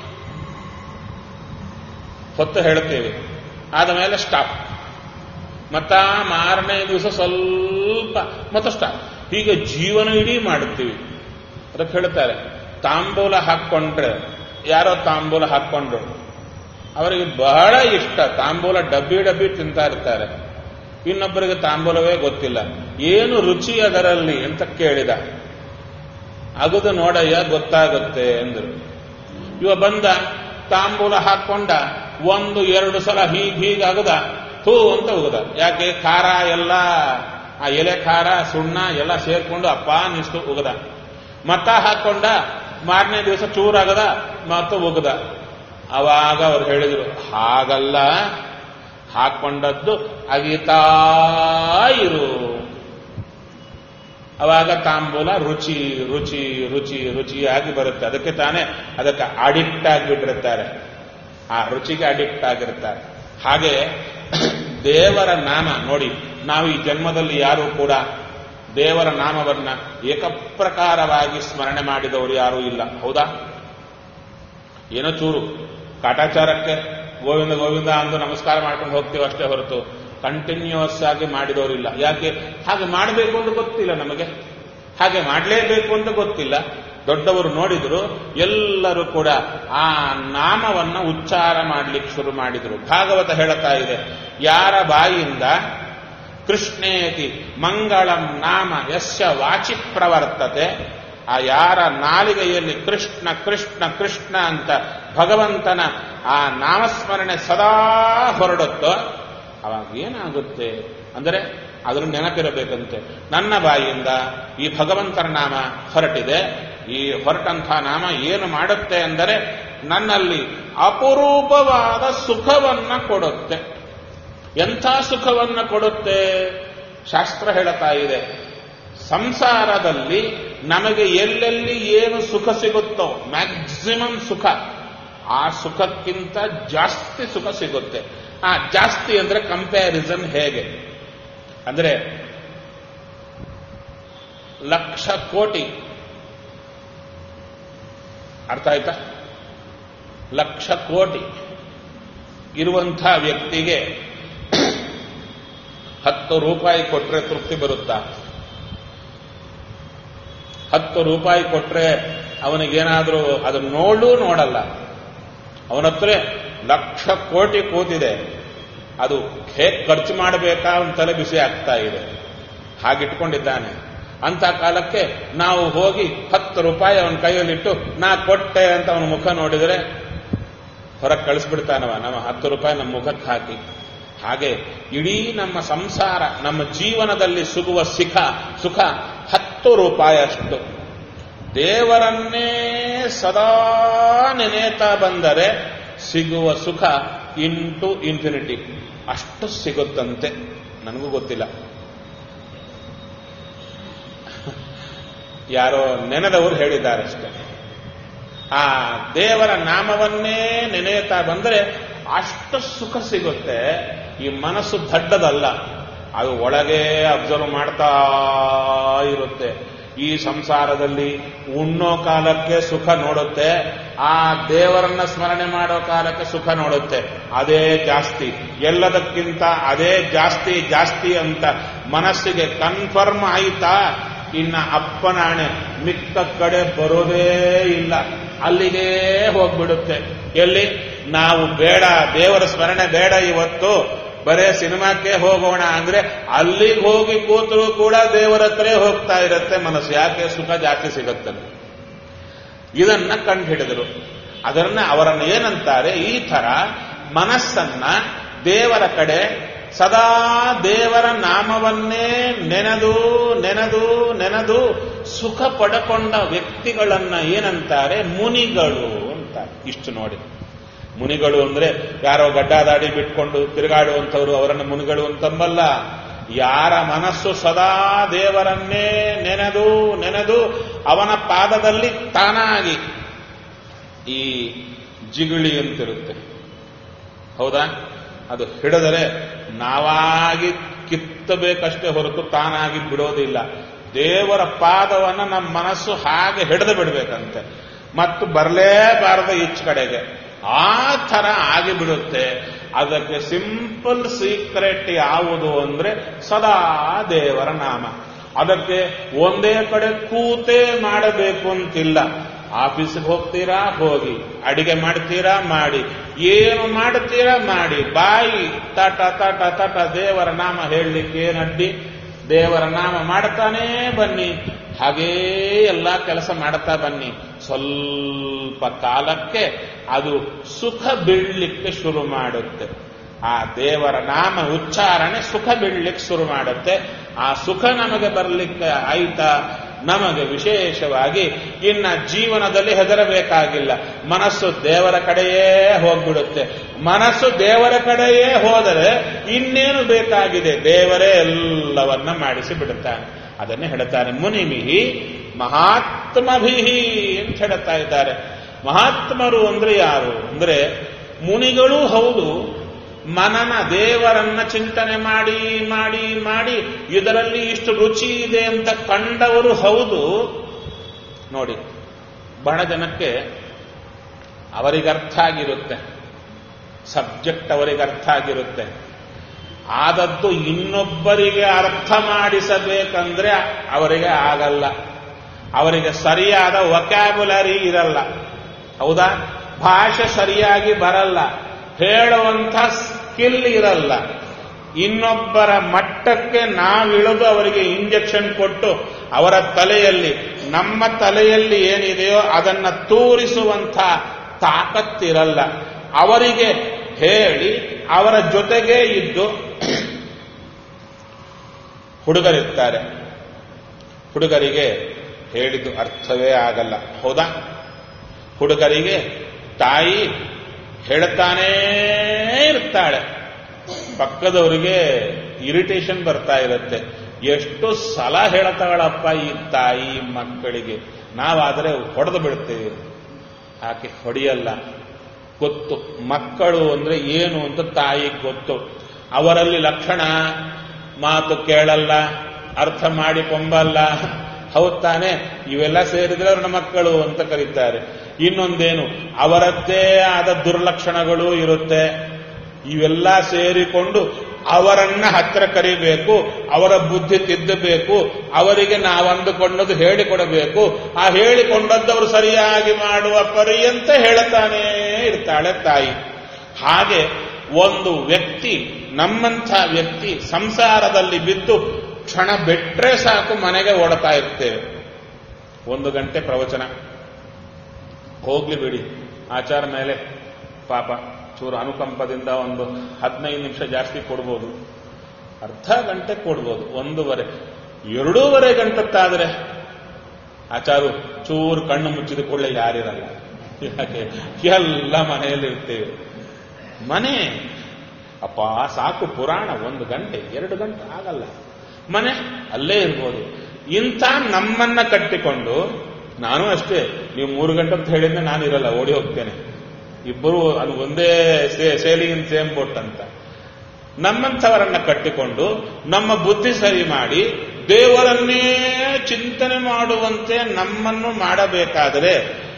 ಹೊತ್ತು ಹೇಳುತ್ತೇವೆ ಆದ ಮೇಲೆ ಸ್ಟಾಪ್ ಮತ್ತ ಮಾರನೇ ದಿವಸ ಸ್ವಲ್ಪ ಮತ್ತೆ ಸ್ಟಾಪ್ ಹೀಗೆ ಜೀವನ ಇಡೀ ಮಾಡುತ್ತೀವಿ ಅದಕ್ಕೆ ಹೇಳ್ತಾರೆ ತಾಂಬೂಲ ಹಾಕ್ಕೊಂಡ್ರೆ ಯಾರೋ ತಾಂಬೂಲ ಹಾಕ್ಕೊಂಡ್ರು ಅವರಿಗೆ ಬಹಳ ಇಷ್ಟ ತಾಂಬೂಲ ಡಬ್ಬಿ ಡಬ್ಬಿ ತಿಂತಾ ಇರ್ತಾರೆ ಇನ್ನೊಬ್ಬರಿಗೆ ತಾಂಬೂಲವೇ ಗೊತ್ತಿಲ್ಲ ಏನು ರುಚಿ ಅದರಲ್ಲಿ ಅಂತ ಕೇಳಿದ ಅಗದು ನೋಡಯ್ಯ ಗೊತ್ತಾಗುತ್ತೆ ಎಂದರು ಇವ ಬಂದ ತಾಂಬೂಲ ಹಾಕೊಂಡ ಒಂದು ಎರಡು ಸಲ ಹೀಗ್ ಹೀಗಾಗದ ಹೂ ಅಂತ ಉಗದ ಯಾಕೆ ಖಾರ ಎಲ್ಲ ಆ ಎಲೆ ಖಾರ ಸುಣ್ಣ ಎಲ್ಲ ಸೇರ್ಕೊಂಡು ಅಪ್ಪ ನಿಷ್ಟು ಉಗದ ಮತ್ತ ಹಾಕೊಂಡ ಮಾರನೇ ದಿವಸ ಚೂರಾಗದ ಮತ್ತು ಉಗದ ಅವಾಗ ಅವ್ರು ಹೇಳಿದ್ರು ಹಾಗಲ್ಲ ಹಾಕೊಂಡದ್ದು ಅಗಿತಾ ಇರು ಅವಾಗ ತಾಂಬೂಲ ರುಚಿ ರುಚಿ ರುಚಿ ರುಚಿಯಾಗಿ ಬರುತ್ತೆ ಅದಕ್ಕೆ ತಾನೇ ಅದಕ್ಕೆ ಅಡಿಕ್ಟ್ ಆಗಿಬಿಟ್ಟಿರ್ತಾರೆ ಆ ರುಚಿಗೆ ಅಡಿಕ್ಟ್ ಆಗಿರ್ತಾರೆ ಹಾಗೆ ದೇವರ ನಾಮ ನೋಡಿ ನಾವು ಈ ಜನ್ಮದಲ್ಲಿ ಯಾರು ಕೂಡ ದೇವರ ನಾಮವನ್ನ ಏಕಪ್ರಕಾರವಾಗಿ ಸ್ಮರಣೆ ಮಾಡಿದವರು ಯಾರೂ ಇಲ್ಲ ಹೌದಾ ಏನೋ ಚೂರು ಕಾಟಾಚಾರಕ್ಕೆ ಗೋವಿಂದ ಗೋವಿಂದ ಅಂದು ನಮಸ್ಕಾರ ಮಾಡ್ಕೊಂಡು ಹೋಗ್ತೀವಿ ಅಷ್ಟೇ ಹೊರತು ಕಂಟಿನ್ಯೂಸ್ ಆಗಿ ಮಾಡಿದವರಿಲ್ಲ ಯಾಕೆ ಹಾಗೆ ಮಾಡಬೇಕು ಅಂತ ಗೊತ್ತಿಲ್ಲ ನಮಗೆ ಹಾಗೆ ಮಾಡಲೇಬೇಕು ಅಂತ ಗೊತ್ತಿಲ್ಲ ದೊಡ್ಡವರು ನೋಡಿದ್ರು ಎಲ್ಲರೂ ಕೂಡ ಆ ನಾಮವನ್ನ ಉಚ್ಚಾರ ಮಾಡ್ಲಿಕ್ಕೆ ಶುರು ಮಾಡಿದ್ರು ಭಾಗವತ ಹೇಳುತ್ತಾ ಇದೆ ಯಾರ ಬಾಯಿಯಿಂದ ಕೃಷ್ಣೇತಿ ಮಂಗಳಂ ನಾಮ ಯಸ್ಯ ವಾಚಿ ಪ್ರವರ್ತತೆ ಆ ಯಾರ ನಾಲಿಗೆಯಲ್ಲಿ ಕೃಷ್ಣ ಕೃಷ್ಣ ಕೃಷ್ಣ ಅಂತ ಭಗವಂತನ ಆ ನಾಮಸ್ಮರಣೆ ಸದಾ ಹೊರಡುತ್ತೋ ಅವಾಗ ಏನಾಗುತ್ತೆ ಅಂದರೆ ಅದನ್ನು ನೆನಪಿರಬೇಕಂತೆ ನನ್ನ ಬಾಯಿಯಿಂದ ಈ ಭಗವಂತನ ನಾಮ ಹೊರಟಿದೆ ಈ ಹೊರಟಂಥ ನಾಮ ಏನು ಮಾಡುತ್ತೆ ಅಂದರೆ ನನ್ನಲ್ಲಿ ಅಪರೂಪವಾದ ಸುಖವನ್ನ ಕೊಡುತ್ತೆ ಎಂಥ ಸುಖವನ್ನ ಕೊಡುತ್ತೆ ಶಾಸ್ತ್ರ ಹೇಳುತ್ತಾ ಇದೆ ಸಂಸಾರದಲ್ಲಿ ನಮಗೆ ಎಲ್ಲೆಲ್ಲಿ ಏನು ಸುಖ ಸಿಗುತ್ತೋ ಮ್ಯಾಕ್ಸಿಮಮ್ ಸುಖ ಆ ಸುಖಕ್ಕಿಂತ ಜಾಸ್ತಿ ಸುಖ ಸಿಗುತ್ತೆ ಆ ಜಾಸ್ತಿ ಅಂದ್ರೆ ಕಂಪ್ಯಾರಿಸನ್ ಹೇಗೆ ಅಂದ್ರೆ ಲಕ್ಷ ಕೋಟಿ ಅರ್ಥ ಆಯ್ತಾ ಲಕ್ಷ ಕೋಟಿ ಇರುವಂಥ ವ್ಯಕ್ತಿಗೆ ಹತ್ತು ರೂಪಾಯಿ ಕೊಟ್ರೆ ತೃಪ್ತಿ ಬರುತ್ತಾ ಹತ್ತು ರೂಪಾಯಿ ಕೊಟ್ರೆ ಅವನಿಗೇನಾದರೂ ಅದು ನೋಡು ನೋಡಲ್ಲ ಅವನ ಹತ್ರ ಲಕ್ಷ ಕೋಟಿ ಕೂತಿದೆ ಅದು ಹೇಗೆ ಖರ್ಚು ಮಾಡಬೇಕಾ ಅಂತಲೇ ಬಿಸಿ ಆಗ್ತಾ ಇದೆ ಹಾಗಿಟ್ಕೊಂಡಿದ್ದಾನೆ ಅಂತ ಕಾಲಕ್ಕೆ ನಾವು ಹೋಗಿ ಹತ್ತು ರೂಪಾಯಿ ಅವನ ಕೈಯಲ್ಲಿಟ್ಟು ನಾ ಕೊಟ್ಟೆ ಅಂತ ಅವನ ಮುಖ ನೋಡಿದರೆ ಹೊರಗೆ ಕಳಿಸ್ಬಿಡ್ತಾನವ ನಮ್ಮ ಹತ್ತು ರೂಪಾಯಿ ನಮ್ಮ ಮುಖಕ್ಕೆ ಹಾಕಿ ಹಾಗೆ ಇಡೀ ನಮ್ಮ ಸಂಸಾರ ನಮ್ಮ ಜೀವನದಲ್ಲಿ ಸಿಗುವ ಸಿಖ ಸುಖ ಹತ್ತು ರೂಪಾಯಿ ಅಷ್ಟು ದೇವರನ್ನೇ ಸದಾ ನೆನೆಯುತ್ತಾ ಬಂದರೆ ಸಿಗುವ ಸುಖ ಇಂಟು ಇನ್ಫಿನಿಟಿ ಅಷ್ಟು ಸಿಗುತ್ತಂತೆ ನನಗೂ ಗೊತ್ತಿಲ್ಲ ಯಾರೋ ನೆನೆದವರು ಹೇಳಿದ್ದಾರೆ ಅಷ್ಟೇ ಆ ದೇವರ ನಾಮವನ್ನೇ ನೆನೆಯುತ್ತಾ ಬಂದರೆ ಅಷ್ಟು ಸುಖ ಸಿಗುತ್ತೆ ಈ ಮನಸ್ಸು ದಡ್ಡದಲ್ಲ ಅದು ಒಳಗೆ ಅಬ್ಸರ್ವ್ ಮಾಡ್ತಾ ಇರುತ್ತೆ ಈ ಸಂಸಾರದಲ್ಲಿ ಉಣ್ಣೋ ಕಾಲಕ್ಕೆ ಸುಖ ನೋಡುತ್ತೆ ಆ ದೇವರನ್ನ ಸ್ಮರಣೆ ಮಾಡೋ ಕಾಲಕ್ಕೆ ಸುಖ ನೋಡುತ್ತೆ ಅದೇ ಜಾಸ್ತಿ ಎಲ್ಲದಕ್ಕಿಂತ ಅದೇ ಜಾಸ್ತಿ ಜಾಸ್ತಿ ಅಂತ ಮನಸ್ಸಿಗೆ ಕನ್ಫರ್ಮ್ ಆಯ್ತಾ ಇನ್ನ ಅಪ್ಪನಾಣೆ ಮಿಕ್ಕ ಕಡೆ ಬರೋದೇ ಇಲ್ಲ ಅಲ್ಲಿಗೆ ಹೋಗ್ಬಿಡುತ್ತೆ ಎಲ್ಲಿ ನಾವು ಬೇಡ ದೇವರ ಸ್ಮರಣೆ ಬೇಡ ಇವತ್ತು ಬರೇ ಸಿನಿಮಾಕ್ಕೆ ಹೋಗೋಣ ಅಂದ್ರೆ ಅಲ್ಲಿಗೆ ಹೋಗಿ ಕೂತರು ಕೂಡ ದೇವರ ಹತ್ರ ಹೋಗ್ತಾ ಇರುತ್ತೆ ಮನಸ್ಸು ಯಾಕೆ ಸುಖ ಜಾಸ್ತಿ ಸಿಗುತ್ತೆ ಇದನ್ನ ಕಂಡು ಹಿಡಿದರು ಅದನ್ನ ಅವರನ್ನು ಏನಂತಾರೆ ಈ ತರ ಮನಸ್ಸನ್ನ ದೇವರ ಕಡೆ ಸದಾ ದೇವರ ನಾಮವನ್ನೇ ನೆನೆದು ನೆನೆದು ನೆನೆದು ಸುಖ ಪಡಕೊಂಡ ವ್ಯಕ್ತಿಗಳನ್ನ ಏನಂತಾರೆ ಮುನಿಗಳು ಅಂತಾರೆ ಇಷ್ಟು ನೋಡಿ ಮುನಿಗಳು ಅಂದ್ರೆ ಯಾರೋ ಗಡ್ಡಾದಾಡಿ ಬಿಟ್ಕೊಂಡು ತಿರುಗಾಡುವಂಥವ್ರು ಅವರನ್ನು ಮುನಿಗಳು ಅಂತಂಬಲ್ಲ ಯಾರ ಮನಸ್ಸು ಸದಾ ದೇವರನ್ನೇ ನೆನೆದು ನೆನೆದು ಅವನ ಪಾದದಲ್ಲಿ ತಾನಾಗಿ ಈ ಜಿಗುಳಿ ಅಂತಿರುತ್ತೆ ಹೌದಾ ಅದು ಹಿಡಿದರೆ ನಾವಾಗಿ ಕಿತ್ತಬೇಕಷ್ಟೇ ಹೊರತು ತಾನಾಗಿ ಬಿಡೋದಿಲ್ಲ ದೇವರ ಪಾದವನ್ನು ನಮ್ಮ ಮನಸ್ಸು ಹಾಗೆ ಹಿಡಿದು ಬಿಡಬೇಕಂತೆ ಮತ್ತು ಬರಲೇಬಾರದು ಈಚ್ ಕಡೆಗೆ ಆ ಥರ ಆಗಿಬಿಡುತ್ತೆ ಅದಕ್ಕೆ ಸಿಂಪಲ್ ಸೀಕ್ರೆಟ್ ಯಾವುದು ಅಂದ್ರೆ ಸದಾ ದೇವರ ನಾಮ ಅದಕ್ಕೆ ಒಂದೇ ಕಡೆ ಕೂತೇ ಮಾಡಬೇಕು ಅಂತಿಲ್ಲ ಆಫೀಸ್ಗೆ ಹೋಗ್ತೀರಾ ಹೋಗಿ ಅಡಿಗೆ ಮಾಡ್ತೀರಾ ಮಾಡಿ ಏನು ಮಾಡ್ತೀರಾ ಮಾಡಿ ಬಾಯಿ ತಟ ತಟ ತಟ ದೇವರ ನಾಮ ಹೇಳಲಿಕ್ಕೆ ಏನಡ್ಡಿ ದೇವರ ನಾಮ ಮಾಡ್ತಾನೇ ಬನ್ನಿ ಹಾಗೇ ಎಲ್ಲ ಕೆಲಸ ಮಾಡ್ತಾ ಬನ್ನಿ ಸ್ವಲ್ಪ ಕಾಲಕ್ಕೆ ಅದು ಸುಖ ಬೀಳಲಿಕ್ಕೆ ಶುರು ಮಾಡುತ್ತೆ ಆ ದೇವರ ನಾಮ ಉಚ್ಚಾರಣೆ ಸುಖ ಬೀಳಲಿಕ್ಕೆ ಶುರು ಮಾಡುತ್ತೆ ಆ ಸುಖ ನಮಗೆ ಬರಲಿಕ್ಕೆ ಆಯ್ತಾ ನಮಗೆ ವಿಶೇಷವಾಗಿ ಇನ್ನ ಜೀವನದಲ್ಲಿ ಹೆದರಬೇಕಾಗಿಲ್ಲ ಮನಸ್ಸು ದೇವರ ಕಡೆಯೇ ಹೋಗ್ಬಿಡುತ್ತೆ ಮನಸ್ಸು ದೇವರ ಕಡೆಯೇ ಹೋದರೆ ಇನ್ನೇನು ಬೇಕಾಗಿದೆ ದೇವರೇ ಎಲ್ಲವನ್ನ ಮಾಡಿಸಿ ಬಿಡುತ್ತಾನೆ ಅದನ್ನೇ ಹೇಳ್ತಾರೆ ಮುನಿಮಿಹಿ ಮಹಾತ್ಮಭಿಹಿ ಅಂತ ಹೇಳ್ತಾ ಇದ್ದಾರೆ ಮಹಾತ್ಮರು ಅಂದ್ರೆ ಯಾರು ಅಂದ್ರೆ ಮುನಿಗಳೂ ಹೌದು ಮನನ ದೇವರನ್ನ ಚಿಂತನೆ ಮಾಡಿ ಮಾಡಿ ಮಾಡಿ ಇದರಲ್ಲಿ ಇಷ್ಟು ರುಚಿ ಇದೆ ಅಂತ ಕಂಡವರು ಹೌದು ನೋಡಿ ಬಹಳ ಜನಕ್ಕೆ ಅವರಿಗರ್ಥ ಆಗಿರುತ್ತೆ ಸಬ್ಜೆಕ್ಟ್ ಅವರಿಗೆ ಅರ್ಥ ಆಗಿರುತ್ತೆ ಆದದ್ದು ಇನ್ನೊಬ್ಬರಿಗೆ ಅರ್ಥ ಮಾಡಿಸಬೇಕಂದ್ರೆ ಅವರಿಗೆ ಆಗಲ್ಲ ಅವರಿಗೆ ಸರಿಯಾದ ವಕ್ಯಾಬುಲರಿ ಇರಲ್ಲ ಹೌದಾ ಭಾಷೆ ಸರಿಯಾಗಿ ಬರಲ್ಲ ಹೇಳುವಂಥ ಸ್ಕಿಲ್ ಇರಲ್ಲ ಇನ್ನೊಬ್ಬರ ಮಟ್ಟಕ್ಕೆ ನಾವಿಳಿದು ಅವರಿಗೆ ಇಂಜೆಕ್ಷನ್ ಕೊಟ್ಟು ಅವರ ತಲೆಯಲ್ಲಿ ನಮ್ಮ ತಲೆಯಲ್ಲಿ ಏನಿದೆಯೋ ಅದನ್ನ ತೂರಿಸುವಂಥ ತಾಕತ್ತಿರಲ್ಲ ಅವರಿಗೆ ಹೇಳಿ ಅವರ ಜೊತೆಗೆ ಇದ್ದು ಹುಡುಗರಿರ್ತಾರೆ ಹುಡುಗರಿಗೆ ಹೇಳಿದ್ದು ಅರ್ಥವೇ ಆಗಲ್ಲ ಹೌದಾ ಹುಡುಗರಿಗೆ ತಾಯಿ ಹೇಳ್ತಾನೇ ಇರ್ತಾಳೆ ಪಕ್ಕದವರಿಗೆ ಇರಿಟೇಷನ್ ಬರ್ತಾ ಇರುತ್ತೆ ಎಷ್ಟು ಸಲ ಹೇಳ್ತಾಳಪ್ಪ ಈ ತಾಯಿ ಮಕ್ಕಳಿಗೆ ನಾವಾದರೆ ಹೊಡೆದು ಬಿಡ್ತೇವೆ ಆಕೆ ಹೊಡೆಯಲ್ಲ ಗೊತ್ತು ಮಕ್ಕಳು ಅಂದ್ರೆ ಏನು ಅಂತ ತಾಯಿಗೆ ಗೊತ್ತು ಅವರಲ್ಲಿ ಲಕ್ಷಣ ಮಾತು ಕೇಳಲ್ಲ ಅರ್ಥ ಮಾಡಿಕೊಂಬಲ್ಲ ಹೌದ್ ತಾನೆ ಇವೆಲ್ಲ ಸೇರಿದ್ರೆ ಅವ್ರನ್ನ ಮಕ್ಕಳು ಅಂತ ಕರೀತಾರೆ ಇನ್ನೊಂದೇನು ಅವರದ್ದೇ ಆದ ದುರ್ಲಕ್ಷಣಗಳು ಇರುತ್ತೆ ಇವೆಲ್ಲ ಸೇರಿಕೊಂಡು ಅವರನ್ನ ಹತ್ರ ಕರಿಬೇಕು ಅವರ ಬುದ್ಧಿ ತಿದ್ದಬೇಕು ಅವರಿಗೆ ನಾವು ಅಂದುಕೊಂಡದ್ದು ಹೇಳಿಕೊಡಬೇಕು ಆ ಹೇಳಿಕೊಂಡದ್ದು ಸರಿಯಾಗಿ ಮಾಡುವ ಪರ್ಯಂತ ಹೇಳ್ತಾನೇ ಇರ್ತಾಳೆ ತಾಯಿ ಹಾಗೆ ಒಂದು ವ್ಯಕ್ತಿ ನಮ್ಮಂಥ ವ್ಯಕ್ತಿ ಸಂಸಾರದಲ್ಲಿ ಬಿದ್ದು ಕ್ಷಣ ಬಿಟ್ರೆ ಸಾಕು ಮನೆಗೆ ಓಡ್ತಾ ಇರ್ತೇವೆ ಒಂದು ಗಂಟೆ ಪ್ರವಚನ ಹೋಗ್ಲಿ ಬಿಡಿ ಆಚಾರ ಮೇಲೆ ಪಾಪ ಚೂರು ಅನುಕಂಪದಿಂದ ಒಂದು ಹದಿನೈದು ನಿಮಿಷ ಜಾಸ್ತಿ ಕೊಡ್ಬೋದು ಅರ್ಧ ಗಂಟೆ ಕೊಡ್ಬೋದು ಒಂದೂವರೆ ಎರಡೂವರೆ ಗಂಟತ್ತಾದ್ರೆ ಆಚಾರು ಚೂರು ಕಣ್ಣು ಮುಚ್ಚಿದ ಕೂಡಲೇ ಯಾರಿರಲ್ಲ ಯಾಕೆ ಎಲ್ಲ ಮನೆಯಲ್ಲಿ ಇರ್ತೇವೆ ಮನೆ ಅಪ್ಪ ಸಾಕು ಪುರಾಣ ಒಂದು ಗಂಟೆ ಎರಡು ಗಂಟೆ ಆಗಲ್ಲ ಮನೆ ಅಲ್ಲೇ ಇರ್ಬೋದು ಇಂಥ ನಮ್ಮನ್ನ ಕಟ್ಟಿಕೊಂಡು ನಾನು ಅಷ್ಟೇ ನೀವು ಮೂರು ಗಂಟೆ ಅಂತ ಹೇಳಿದ್ರೆ ನಾನು ಇರಲ್ಲ ಓಡಿ ಹೋಗ್ತೇನೆ ಇಬ್ಬರು ಅದು ಒಂದೇ ಸೇಲಿಂಗ್ ಇನ್ ಸೇಮ್ ಬೋಟ್ ಅಂತ ನಮ್ಮಂಥವರನ್ನ ಕಟ್ಟಿಕೊಂಡು ನಮ್ಮ ಬುದ್ಧಿ ಸರಿ ಮಾಡಿ ದೇವರನ್ನೇ ಚಿಂತನೆ ಮಾಡುವಂತೆ ನಮ್ಮನ್ನು ಮಾಡಬೇಕಾದರೆ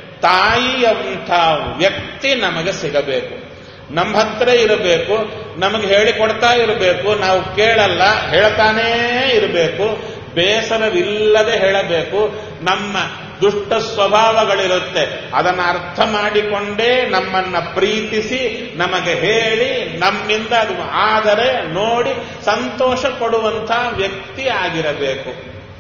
ತಾಯಿಯಂಥ ವ್ಯಕ್ತಿ ನಮಗೆ ಸಿಗಬೇಕು ನಮ್ಮ ಹತ್ರ ಇರಬೇಕು ನಮಗೆ ಹೇಳಿಕೊಡ್ತಾ ಇರಬೇಕು ನಾವು ಕೇಳಲ್ಲ ಹೇಳ್ತಾನೇ ಇರಬೇಕು ಬೇಸರವಿಲ್ಲದೆ ಹೇಳಬೇಕು ನಮ್ಮ ದುಷ್ಟ ಸ್ವಭಾವಗಳಿರುತ್ತೆ ಅದನ್ನು ಅರ್ಥ ಮಾಡಿಕೊಂಡೇ ನಮ್ಮನ್ನ ಪ್ರೀತಿಸಿ ನಮಗೆ ಹೇಳಿ ನಮ್ಮಿಂದ ಅದು ಆದರೆ ನೋಡಿ ಸಂತೋಷ ಕೊಡುವಂಥ ವ್ಯಕ್ತಿ ಆಗಿರಬೇಕು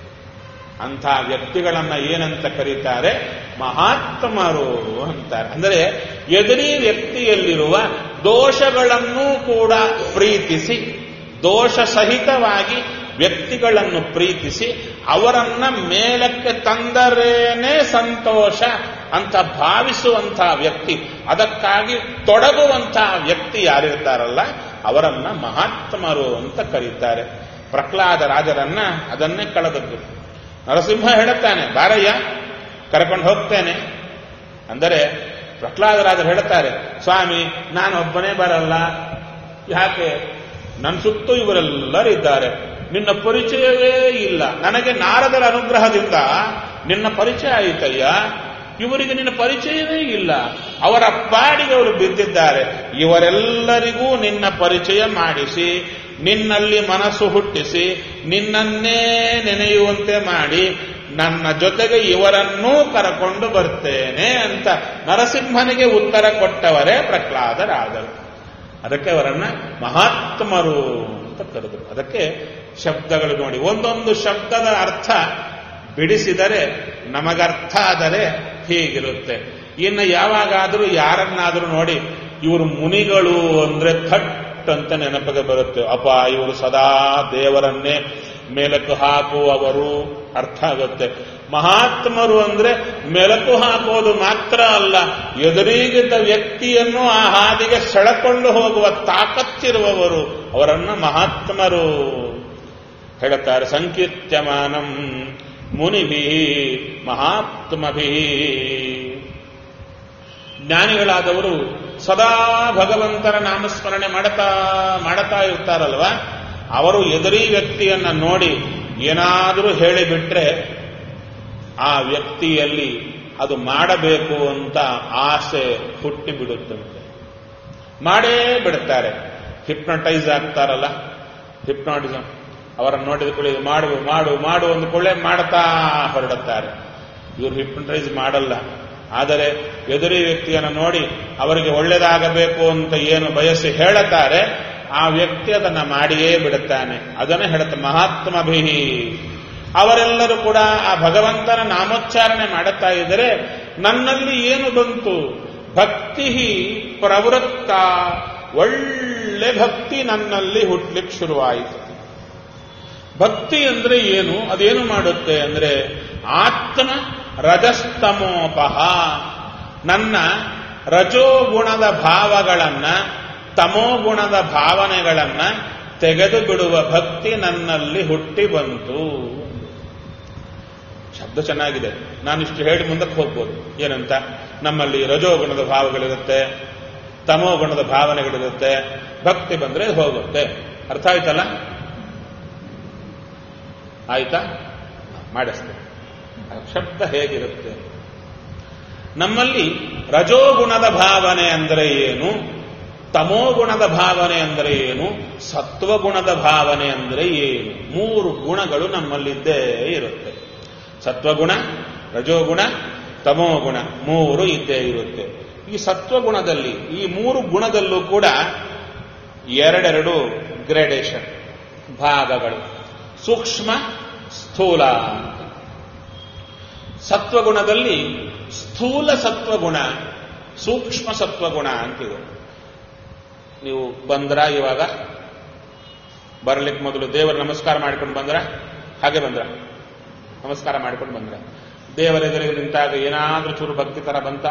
ಅಂಥ ವ್ಯಕ್ತಿಗಳನ್ನ ಏನಂತ ಕರೀತಾರೆ ಮಹಾತ್ಮರು ಅಂತಾರೆ ಅಂದರೆ ಎದುರಿ ವ್ಯಕ್ತಿಯಲ್ಲಿರುವ ದೋಷಗಳನ್ನು ಕೂಡ ಪ್ರೀತಿಸಿ ದೋಷ ಸಹಿತವಾಗಿ ವ್ಯಕ್ತಿಗಳನ್ನು ಪ್ರೀತಿಸಿ ಅವರನ್ನ ಮೇಲಕ್ಕೆ ತಂದರೇನೆ ಸಂತೋಷ ಅಂತ ಭಾವಿಸುವಂತಹ ವ್ಯಕ್ತಿ ಅದಕ್ಕಾಗಿ ತೊಡಗುವಂತಹ ವ್ಯಕ್ತಿ ಯಾರಿರ್ತಾರಲ್ಲ ಅವರನ್ನ ಮಹಾತ್ಮರು ಅಂತ ಕರೀತಾರೆ ಪ್ರಹ್ಲಾದ ರಾಜರನ್ನ ಅದನ್ನೇ ಕಳೆದದ್ದು ನರಸಿಂಹ ಹೇಳುತ್ತಾನೆ ಬಾರಯ್ಯ ಕರ್ಕೊಂಡು ಹೋಗ್ತೇನೆ ಅಂದರೆ ಪ್ರಹ್ಲಾದರಾಜರು ಹೇಳ್ತಾರೆ ಸ್ವಾಮಿ ನಾನೊಬ್ಬನೇ ಬರಲ್ಲ ಯಾಕೆ ನನ್ನ ಸುತ್ತೂ ಇವರೆಲ್ಲರಿದ್ದಾರೆ ನಿನ್ನ ಪರಿಚಯವೇ ಇಲ್ಲ ನನಗೆ ನಾರದರ ಅನುಗ್ರಹದಿಂದ ನಿನ್ನ ಪರಿಚಯ ಆಯಿತಯ್ಯ ಇವರಿಗೆ ನಿನ್ನ ಪರಿಚಯವೇ ಇಲ್ಲ ಅವರ ಪಾಡಿಗೆ ಅವರು ಬಿದ್ದಿದ್ದಾರೆ ಇವರೆಲ್ಲರಿಗೂ ನಿನ್ನ ಪರಿಚಯ ಮಾಡಿಸಿ ನಿನ್ನಲ್ಲಿ ಮನಸ್ಸು ಹುಟ್ಟಿಸಿ ನಿನ್ನನ್ನೇ ನೆನೆಯುವಂತೆ ಮಾಡಿ ನನ್ನ ಜೊತೆಗೆ ಇವರನ್ನೂ ಕರಕೊಂಡು ಬರ್ತೇನೆ ಅಂತ ನರಸಿಂಹನಿಗೆ ಉತ್ತರ ಕೊಟ್ಟವರೇ ಪ್ರಹ್ಲಾದರಾದರು ಅದಕ್ಕೆ ಅವರನ್ನ ಮಹಾತ್ಮರು ಅಂತ ಕರೆದರು ಅದಕ್ಕೆ ಶಬ್ದಗಳು ನೋಡಿ ಒಂದೊಂದು ಶಬ್ದದ ಅರ್ಥ ಬಿಡಿಸಿದರೆ ನಮಗರ್ಥ ಆದರೆ ಹೀಗಿರುತ್ತೆ ಇನ್ನು ಯಾವಾಗಾದರೂ ಯಾರನ್ನಾದರೂ ನೋಡಿ ಇವರು ಮುನಿಗಳು ಅಂದ್ರೆ ಥಟ್ ಅಂತ ನೆನಪಿಗೆ ಬರುತ್ತೆ ಅಪ್ಪ ಇವರು ಸದಾ ದೇವರನ್ನೇ ಮೇಲಕ್ಕೆ ಹಾಕುವವರು ಅರ್ಥ ಆಗುತ್ತೆ ಮಹಾತ್ಮರು ಅಂದ್ರೆ ಮೆಲಕು ಹಾಕೋದು ಮಾತ್ರ ಅಲ್ಲ ಎದುರಿಗಿದ್ದ ವ್ಯಕ್ತಿಯನ್ನು ಆ ಹಾದಿಗೆ ಸೆಳೆಕೊಂಡು ಹೋಗುವ ತಾಕತ್ತಿರುವವರು ಅವರನ್ನ ಮಹಾತ್ಮರು ಹೇಳುತ್ತಾರೆ ಸಂಕೀರ್ತ್ಯಮಾನಂ ಮುನಿಭಿ ಮಹಾತ್ಮಭಿ ಜ್ಞಾನಿಗಳಾದವರು ಸದಾ ಭಗವಂತರ ನಾಮಸ್ಮರಣೆ ಮಾಡುತ್ತಾ ಮಾಡುತ್ತಾ ಇರ್ತಾರಲ್ವ ಅವರು ಎದುರಿ ವ್ಯಕ್ತಿಯನ್ನ ನೋಡಿ ಏನಾದರೂ ಹೇಳಿಬಿಟ್ರೆ ಆ ವ್ಯಕ್ತಿಯಲ್ಲಿ ಅದು ಮಾಡಬೇಕು ಅಂತ ಆಸೆ ಹುಟ್ಟಿ ಬಿಡುತ್ತಂತೆ ಮಾಡೇ ಬಿಡ್ತಾರೆ ಹಿಪ್ನಟೈಸ್ ಆಗ್ತಾರಲ್ಲ ಹಿಪ್ನಾಟಿಸಮ್ ಅವರನ್ನು ನೋಡಿದ ಕೂಡಲೇ ಇದು ಮಾಡು ಮಾಡು ಮಾಡು ಅಂದ್ಕೊಳ್ಳೆ ಮಾಡ್ತಾ ಹೊರಡುತ್ತಾರೆ ಇವರು ಹಿಪ್ನಟೈಸ್ ಮಾಡಲ್ಲ ಆದರೆ ಎದುರಿ ವ್ಯಕ್ತಿಯನ್ನು ನೋಡಿ ಅವರಿಗೆ ಒಳ್ಳೆಯದಾಗಬೇಕು ಅಂತ ಏನು ಬಯಸಿ ಹೇಳುತ್ತಾರೆ ಆ ವ್ಯಕ್ತಿ ಅದನ್ನ ಮಾಡಿಯೇ ಬಿಡುತ್ತಾನೆ ಅದನ್ನು ಹೇಳುತ್ತೆ ಮಹಾತ್ಮಭಿಹಿ ಅವರೆಲ್ಲರೂ ಕೂಡ ಆ ಭಗವಂತನ ನಾಮೋಚ್ಚಾರಣೆ ಮಾಡುತ್ತಾ ಇದ್ದರೆ ನನ್ನಲ್ಲಿ ಏನು ಬಂತು ಭಕ್ತಿ ಪ್ರವೃತ್ತ ಒಳ್ಳೆ ಭಕ್ತಿ ನನ್ನಲ್ಲಿ ಹುಟ್ಲಿಕ್ಕೆ ಶುರುವಾಯಿತು ಭಕ್ತಿ ಅಂದ್ರೆ ಏನು ಅದೇನು ಮಾಡುತ್ತೆ ಅಂದ್ರೆ ಆತ್ಮ ರಜಸ್ತಮೋಪಹ ನನ್ನ ರಜೋಗುಣದ ಭಾವಗಳನ್ನ ತಮೋಗುಣದ ಭಾವನೆಗಳನ್ನ ತೆಗೆದು ಬಿಡುವ ಭಕ್ತಿ ನನ್ನಲ್ಲಿ ಹುಟ್ಟಿ ಬಂತು ಶಬ್ದ ಚೆನ್ನಾಗಿದೆ ನಾನಿಷ್ಟು ಹೇಳಿ ಮುಂದಕ್ಕೆ ಹೋಗ್ಬೋದು ಏನಂತ ನಮ್ಮಲ್ಲಿ ರಜೋಗುಣದ ಭಾವಗಳಿರುತ್ತೆ ತಮೋಗುಣದ ಭಾವನೆಗಳಿರುತ್ತೆ ಭಕ್ತಿ ಬಂದ್ರೆ ಹೋಗುತ್ತೆ ಅರ್ಥ ಆಯ್ತಲ್ಲ ಆಯ್ತಾ ಮಾಡಿಸ್ತೇನೆ ಶಬ್ದ ಹೇಗಿರುತ್ತೆ ನಮ್ಮಲ್ಲಿ ರಜೋಗುಣದ ಭಾವನೆ ಅಂದರೆ ಏನು ತಮೋಗುಣದ ಭಾವನೆ ಅಂದರೆ ಏನು ಸತ್ವಗುಣದ ಭಾವನೆ ಅಂದರೆ ಏನು ಮೂರು ಗುಣಗಳು ನಮ್ಮಲ್ಲಿದ್ದೇ ಇರುತ್ತೆ ಸತ್ವಗುಣ ರಜೋಗುಣ ತಮೋಗುಣ ಮೂರು ಇದ್ದೇ ಇರುತ್ತೆ ಈ ಸತ್ವಗುಣದಲ್ಲಿ ಈ ಮೂರು ಗುಣದಲ್ಲೂ ಕೂಡ ಎರಡೆರಡು ಗ್ರೇಡೇಷನ್ ಭಾಗಗಳು ಸೂಕ್ಷ್ಮ ಸ್ಥೂಲ ಸತ್ವಗುಣದಲ್ಲಿ ಸ್ಥೂಲ ಸತ್ವಗುಣ ಸೂಕ್ಷ್ಮ ಸತ್ವಗುಣ ಅಂತಿದೆ ನೀವು ಬಂದ್ರ ಇವಾಗ ಬರಲಿಕ್ಕೆ ಮೊದಲು ದೇವರ ನಮಸ್ಕಾರ ಮಾಡ್ಕೊಂಡು ಬಂದ್ರ ಹಾಗೆ ಬಂದ್ರ ನಮಸ್ಕಾರ ಮಾಡ್ಕೊಂಡು ಬಂದ್ರ ದೇವರ ಎದುರಿಗೆ ನಿಂತಾಗ ಏನಾದ್ರೂ ಚೂರು ಭಕ್ತಿ ತರ ಬಂತ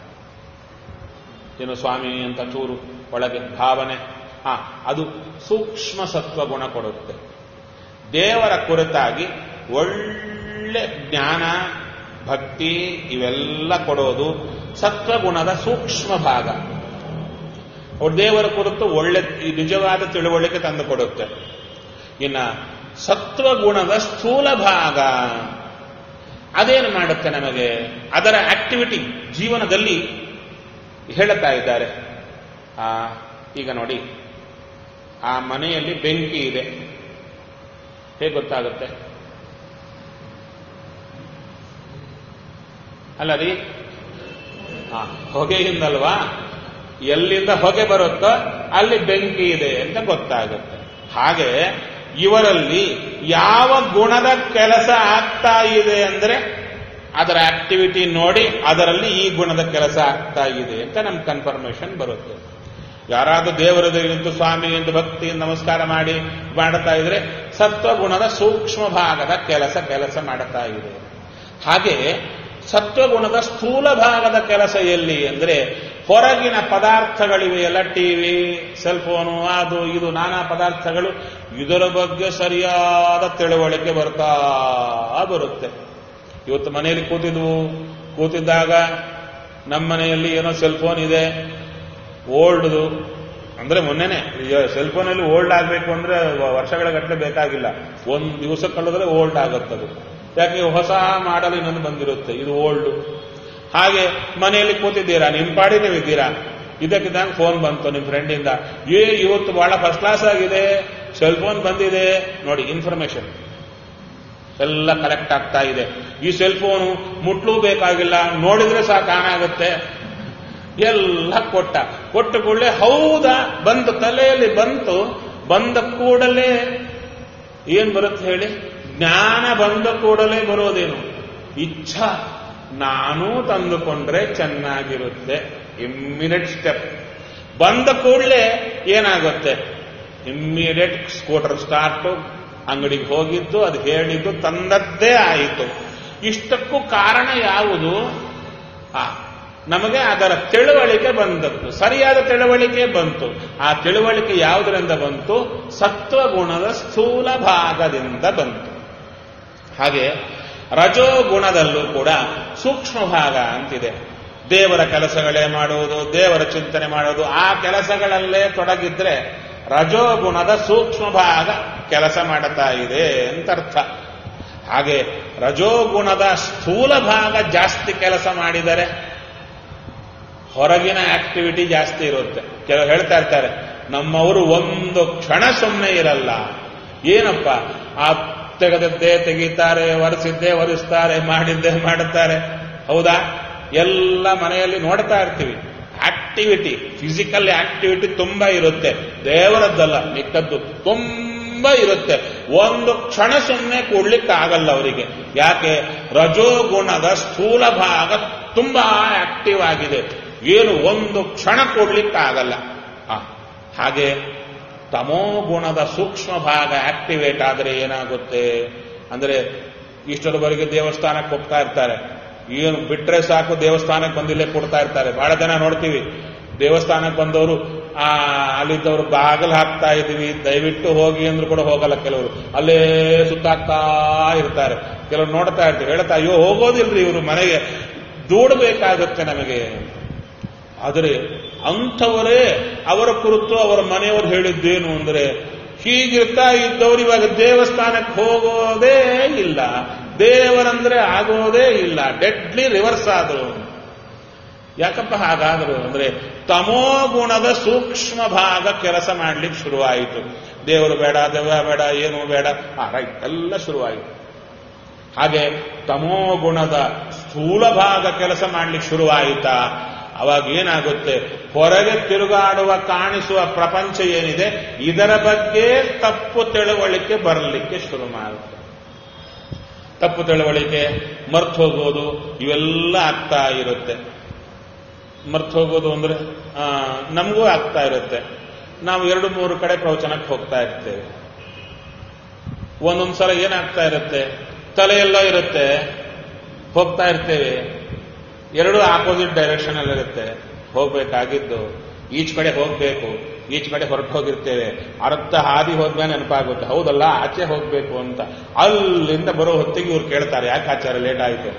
ಏನು ಸ್ವಾಮಿ ಅಂತ ಚೂರು ಒಳಗೆ ಭಾವನೆ ಹಾ ಅದು ಸೂಕ್ಷ್ಮ ಸತ್ವಗುಣ ಕೊಡುತ್ತೆ ದೇವರ ಕುರಿತಾಗಿ ಒಳ್ಳೆ ಜ್ಞಾನ ಭಕ್ತಿ ಇವೆಲ್ಲ ಕೊಡೋದು ಸತ್ವಗುಣದ ಸೂಕ್ಷ್ಮ ಭಾಗ ಅವ್ರ ದೇವರ ಕುರಿತು ಒಳ್ಳೆ ಈ ನಿಜವಾದ ತಿಳುವಳಿಕೆ ತಂದು ಕೊಡುತ್ತೆ ಇನ್ನ ಸತ್ವಗುಣದ ಸ್ಥೂಲ ಭಾಗ ಅದೇನು ಮಾಡುತ್ತೆ ನಮಗೆ ಅದರ ಆಕ್ಟಿವಿಟಿ ಜೀವನದಲ್ಲಿ ಹೇಳುತ್ತಾ ಇದ್ದಾರೆ ಆ ಈಗ ನೋಡಿ ಆ ಮನೆಯಲ್ಲಿ ಬೆಂಕಿ ಇದೆ ಹೇಗೆ ಗೊತ್ತಾಗುತ್ತೆ ಅಲ್ಲ ರೀ ಆ, ಹೊಗೆಯಿಂದಲ್ವಾ ಎಲ್ಲಿಂದ ಹೊಗೆ ಬರುತ್ತೋ ಅಲ್ಲಿ ಬೆಂಕಿ ಇದೆ ಅಂತ ಗೊತ್ತಾಗುತ್ತೆ ಹಾಗೆ ಇವರಲ್ಲಿ ಯಾವ ಗುಣದ ಕೆಲಸ ಆಗ್ತಾ ಇದೆ ಅಂದ್ರೆ ಅದರ ಆಕ್ಟಿವಿಟಿ ನೋಡಿ ಅದರಲ್ಲಿ ಈ ಗುಣದ ಕೆಲಸ ಆಗ್ತಾ ಇದೆ ಅಂತ ನಮ್ಗೆ ಕನ್ಫರ್ಮೇಶನ್ ಬರುತ್ತೆ ಯಾರಾದ್ರೂ ದೇವರ ನಿಂತು ಸ್ವಾಮಿ ಎಂದು ಭಕ್ತಿಯಿಂದ ನಮಸ್ಕಾರ ಮಾಡಿ ಮಾಡುತ್ತಾ ಇದ್ರೆ ಸತ್ವಗುಣದ ಸೂಕ್ಷ್ಮ ಭಾಗದ ಕೆಲಸ ಕೆಲಸ ಮಾಡುತ್ತಾ ಇದೆ ಹಾಗೆ ಸತ್ವಗುಣದ ಸ್ಥೂಲ ಭಾಗದ ಕೆಲಸ ಎಲ್ಲಿ ಅಂದ್ರೆ ಹೊರಗಿನ ಪದಾರ್ಥಗಳಿವೆಯಲ್ಲ ಟಿವಿ ಸೆಲ್ ಫೋನು ಅದು ಇದು ನಾನಾ ಪದಾರ್ಥಗಳು ಇದರ ಬಗ್ಗೆ ಸರಿಯಾದ ತಿಳುವಳಿಕೆ ಬರ್ತಾ ಬರುತ್ತೆ ಇವತ್ತು ಮನೆಯಲ್ಲಿ ಕೂತಿದ್ವು ಕೂತಿದ್ದಾಗ ನಮ್ಮ ಮನೆಯಲ್ಲಿ ಏನೋ ಸೆಲ್ ಫೋನ್ ಇದೆ ಓಲ್ಡ್ದು ಅಂದ್ರೆ ಮೊನ್ನೆನೆ ಸೆಲ್ ಫೋನಲ್ಲಿ ಓಲ್ಡ್ ಆಗಬೇಕು ಅಂದ್ರೆ ವ- ವರ್ಷಗಳ ಗಟ್ಟಲೆ ಬೇಕಾಗಿಲ್ಲ ಒಂದು ದಿವಸ ಕಳೆದ್ರೆ ಓಲ್ಡ್ ಆಗುತ್ತದು ಯಾಕೆ ಹೊಸ ಮಾಡಲ್ ಇನ್ನೊಂದು ಬಂದಿರುತ್ತೆ ಇದು ಓಲ್ಡ್ ಹಾಗೆ ಮನೆಯಲ್ಲಿ ಕೂತಿದ್ದೀರಾ ನಿಮ್ಮ ಪಾಡಿ ನೀವು ಇದ್ದೀರಾ ಇದಕ್ಕಿದ್ದಂಗೆ ಫೋನ್ ಬಂತು ನಿಮ್ಮ ಫ್ರೆಂಡಿಂದ ಏ ಇವತ್ತು ಬಹಳ ಫಸ್ಟ್ ಕ್ಲಾಸ್ ಆಗಿದೆ ಸೆಲ್ ಫೋನ್ ಬಂದಿದೆ ನೋಡಿ ಇನ್ಫಾರ್ಮೇಶನ್ ಎಲ್ಲ ಕಲೆಕ್ಟ್ ಆಗ್ತಾ ಇದೆ ಈ ಸೆಲ್ ಫೋನು ಮುಟ್ಲೂ ಬೇಕಾಗಿಲ್ಲ ನೋಡಿದ್ರೆ ಸಾಕು ಆನ್ ಆಗುತ್ತೆ ಎಲ್ಲ ಕೊಟ್ಟ ಕೊಟ್ಟ ಕೂಡಲೇ ಹೌದಾ ಬಂತು ತಲೆಯಲ್ಲಿ ಬಂತು ಬಂದ ಕೂಡಲೇ ಏನ್ ಬರುತ್ತೆ ಹೇಳಿ ಜ್ಞಾನ ಬಂದ ಕೂಡಲೇ ಬರೋದೇನು ಇಚ್ಛಾ ನಾನೂ ತಂದುಕೊಂಡ್ರೆ ಚೆನ್ನಾಗಿರುತ್ತೆ ಇಮ್ಮಿಡಿಯೇಟ್ ಸ್ಟೆಪ್ ಬಂದ ಕೂಡಲೇ ಏನಾಗುತ್ತೆ ಇಮ್ಮಿಡಿಯೇಟ್ ಸ್ಕೂಟರ್ ಸ್ಟಾರ್ಟ್ ಅಂಗಡಿಗೆ ಹೋಗಿದ್ದು ಅದು ಹೇಳಿದ್ದು ತಂದದ್ದೇ ಆಯಿತು ಇಷ್ಟಕ್ಕೂ ಕಾರಣ ಯಾವುದು ಆ ನಮಗೆ ಅದರ ತಿಳುವಳಿಕೆ ಬಂದದ್ದು ಸರಿಯಾದ ತಿಳುವಳಿಕೆ ಬಂತು ಆ ತಿಳುವಳಿಕೆ ಯಾವುದರಿಂದ ಬಂತು ಸತ್ವಗುಣದ ಸ್ಥೂಲ ಭಾಗದಿಂದ ಬಂತು ಹಾಗೆ ರಜೋಗುಣದಲ್ಲೂ ಕೂಡ ಸೂಕ್ಷ್ಮ ಭಾಗ ಅಂತಿದೆ ದೇವರ ಕೆಲಸಗಳೇ ಮಾಡುವುದು ದೇವರ ಚಿಂತನೆ ಮಾಡೋದು ಆ ಕೆಲಸಗಳಲ್ಲೇ ತೊಡಗಿದ್ರೆ ರಜೋಗುಣದ ಸೂಕ್ಷ್ಮ ಭಾಗ ಕೆಲಸ ಮಾಡುತ್ತಾ ಇದೆ ಅಂತ ಅರ್ಥ ಹಾಗೆ ರಜೋಗುಣದ ಸ್ಥೂಲ ಭಾಗ ಜಾಸ್ತಿ ಕೆಲಸ ಮಾಡಿದರೆ ಹೊರಗಿನ ಆಕ್ಟಿವಿಟಿ ಜಾಸ್ತಿ ಇರುತ್ತೆ ಕೆಲವು ಹೇಳ್ತಾ ಇರ್ತಾರೆ ನಮ್ಮವರು ಒಂದು ಕ್ಷಣ ಸುಮ್ಮನೆ ಇರಲ್ಲ ಏನಪ್ಪ ಆ ತೆಗೆದದ್ದೇ ತೆಗಿತಾರೆ ಒರೆಸಿದ್ದೇ ಒರೆಸ್ತಾರೆ ಮಾಡಿದ್ದೇ ಮಾಡುತ್ತಾರೆ ಹೌದಾ ಎಲ್ಲ ಮನೆಯಲ್ಲಿ ನೋಡ್ತಾ ಇರ್ತೀವಿ ಆಕ್ಟಿವಿಟಿ ಫಿಸಿಕಲ್ ಆಕ್ಟಿವಿಟಿ ತುಂಬಾ ಇರುತ್ತೆ ದೇವರದ್ದಲ್ಲ ಮಿಕ್ಕದ್ದು ತುಂಬಾ ಇರುತ್ತೆ ಒಂದು ಕ್ಷಣ ಸುಮ್ಮನೆ ಕೂಡ್ಲಿಕ್ಕೆ ಆಗಲ್ಲ ಅವರಿಗೆ ಯಾಕೆ ರಜೋಗುಣದ ಸ್ಥೂಲ ಭಾಗ ತುಂಬಾ ಆಕ್ಟಿವ್ ಆಗಿದೆ ಏನು ಒಂದು ಕ್ಷಣ ಕೊಡ್ಲಿಕ್ಕೆ ಆಗಲ್ಲ ಆ, ಹಾಗೆ ತಮೋಗುಣದ ಸೂಕ್ಷ್ಮ ಭಾಗ ಆಕ್ಟಿವೇಟ್ ಆದರೆ ಏನಾಗುತ್ತೆ ಅಂದ್ರೆ ಇಷ್ಟರವರೆಗೆ ದೇವಸ್ಥಾನಕ್ಕೆ ಹೋಗ್ತಾ ಇರ್ತಾರೆ ಏನು ಬಿಟ್ರೆ ಸಾಕು ದೇವಸ್ಥಾನಕ್ಕೆ ಬಂದಿಲ್ಲೇ ಕೊಡ್ತಾ ಇರ್ತಾರೆ ಬಹಳ ಜನ ನೋಡ್ತೀವಿ ದೇವಸ್ಥಾನಕ್ಕೆ ಬಂದವರು ಆ ಅಲ್ಲಿದ್ದವರು ಬಾಗಿಲು ಹಾಕ್ತಾ ಇದೀವಿ ದಯವಿಟ್ಟು ಹೋಗಿ ಅಂದ್ರೂ ಕೂಡ ಹೋಗಲ್ಲ ಕೆಲವರು ಅಲ್ಲೇ ಸುತ್ತಾಕ್ತಾ ಇರ್ತಾರೆ ಕೆಲವರು ನೋಡ್ತಾ ಇರ್ತೀವಿ ಹೇಳ್ತಾ ಅಯ್ಯೋ ಹೋಗೋದಿಲ್ರಿ ಇವರು ಮನೆಗೆ ದೂಡಬೇಕಾಗುತ್ತೆ ನಮಗೆ ಆದರೆ ಅಂಥವರೇ ಅವರ ಕುರಿತು ಅವರ ಮನೆಯವರು ಹೇಳಿದ್ದೇನು ಅಂದರೆ ಹೀಗಿರ್ತಾ ಇದ್ದವರು ಇವಾಗ ದೇವಸ್ಥಾನಕ್ಕೆ ಹೋಗೋದೇ ಇಲ್ಲ ದೇವರಂದ್ರೆ ಆಗೋದೇ ಇಲ್ಲ ಡೆಡ್ಲಿ ರಿವರ್ಸ್ ಆದರು ಯಾಕಪ್ಪ ಹಾಗಾದರು ಅಂದ್ರೆ ತಮೋಗುಣದ ಸೂಕ್ಷ್ಮ ಭಾಗ ಕೆಲಸ ಮಾಡ್ಲಿಕ್ಕೆ ಶುರುವಾಯಿತು ದೇವರು ಬೇಡ ದೆವ್ವ ಬೇಡ ಏನು ಬೇಡ ಆ ರೈಟ್ ಎಲ್ಲ ಶುರುವಾಯಿತು ಹಾಗೆ ತಮೋಗುಣದ ಸ್ಥೂಲ ಭಾಗ ಕೆಲಸ ಮಾಡ್ಲಿಕ್ಕೆ ಶುರುವಾಯಿತಾ ಅವಾಗ ಏನಾಗುತ್ತೆ ಹೊರಗೆ ತಿರುಗಾಡುವ ಕಾಣಿಸುವ ಪ್ರಪಂಚ ಏನಿದೆ ಇದರ ಬಗ್ಗೆ ತಪ್ಪು ತಿಳುವಳಿಕೆ ಬರಲಿಕ್ಕೆ ಶುರು ಮಾಡುತ್ತೆ ತಪ್ಪು ತಿಳುವಳಿಕೆ ಮರ್ತು ಹೋಗೋದು ಇವೆಲ್ಲ ಆಗ್ತಾ ಇರುತ್ತೆ ಮರ್ತು ಹೋಗೋದು ಅಂದ್ರೆ ಆ, ನಮಗೂ ಆಗ್ತಾ ಇರುತ್ತೆ ನಾವು ಎರಡು ಮೂರು ಕಡೆ ಪ್ರವಚನಕ್ಕೆ ಹೋಗ್ತಾ ಇರ್ತೇವೆ ಒಂದೊಂದ್ಸಲ ಏನಾಗ್ತಾ ಇರುತ್ತೆ ತಲೆಯೆಲ್ಲ ಇರುತ್ತೆ ಹೋಗ್ತಾ ಇರ್ತೇವೆ ಎರಡು ಆಪೋಸಿಟ್ ಡೈರೆಕ್ಷನ್ ಅಲ್ಲಿರುತ್ತೆ ಹೋಗ್ಬೇಕಾಗಿದ್ದು ಈಚ್ ಕಡೆ ಹೋಗ್ಬೇಕು ಈಚ್ ಕಡೆ ಹೊರಟು ಹೋಗಿರ್ತೇವೆ ಅರ್ಧ ಹಾದಿ ಹೋದ್ಮೇಲೆ ನೆನಪಾಗುತ್ತೆ ಹೌದಲ್ಲ ಆಚೆ ಹೋಗ್ಬೇಕು ಅಂತ ಅಲ್ಲಿಂದ ಬರೋ ಹೊತ್ತಿಗೆ ಇವ್ರು ಕೇಳ್ತಾರೆ ಯಾಕೆ ಆಚಾರ ಲೇಟ್ ಆಯಿತು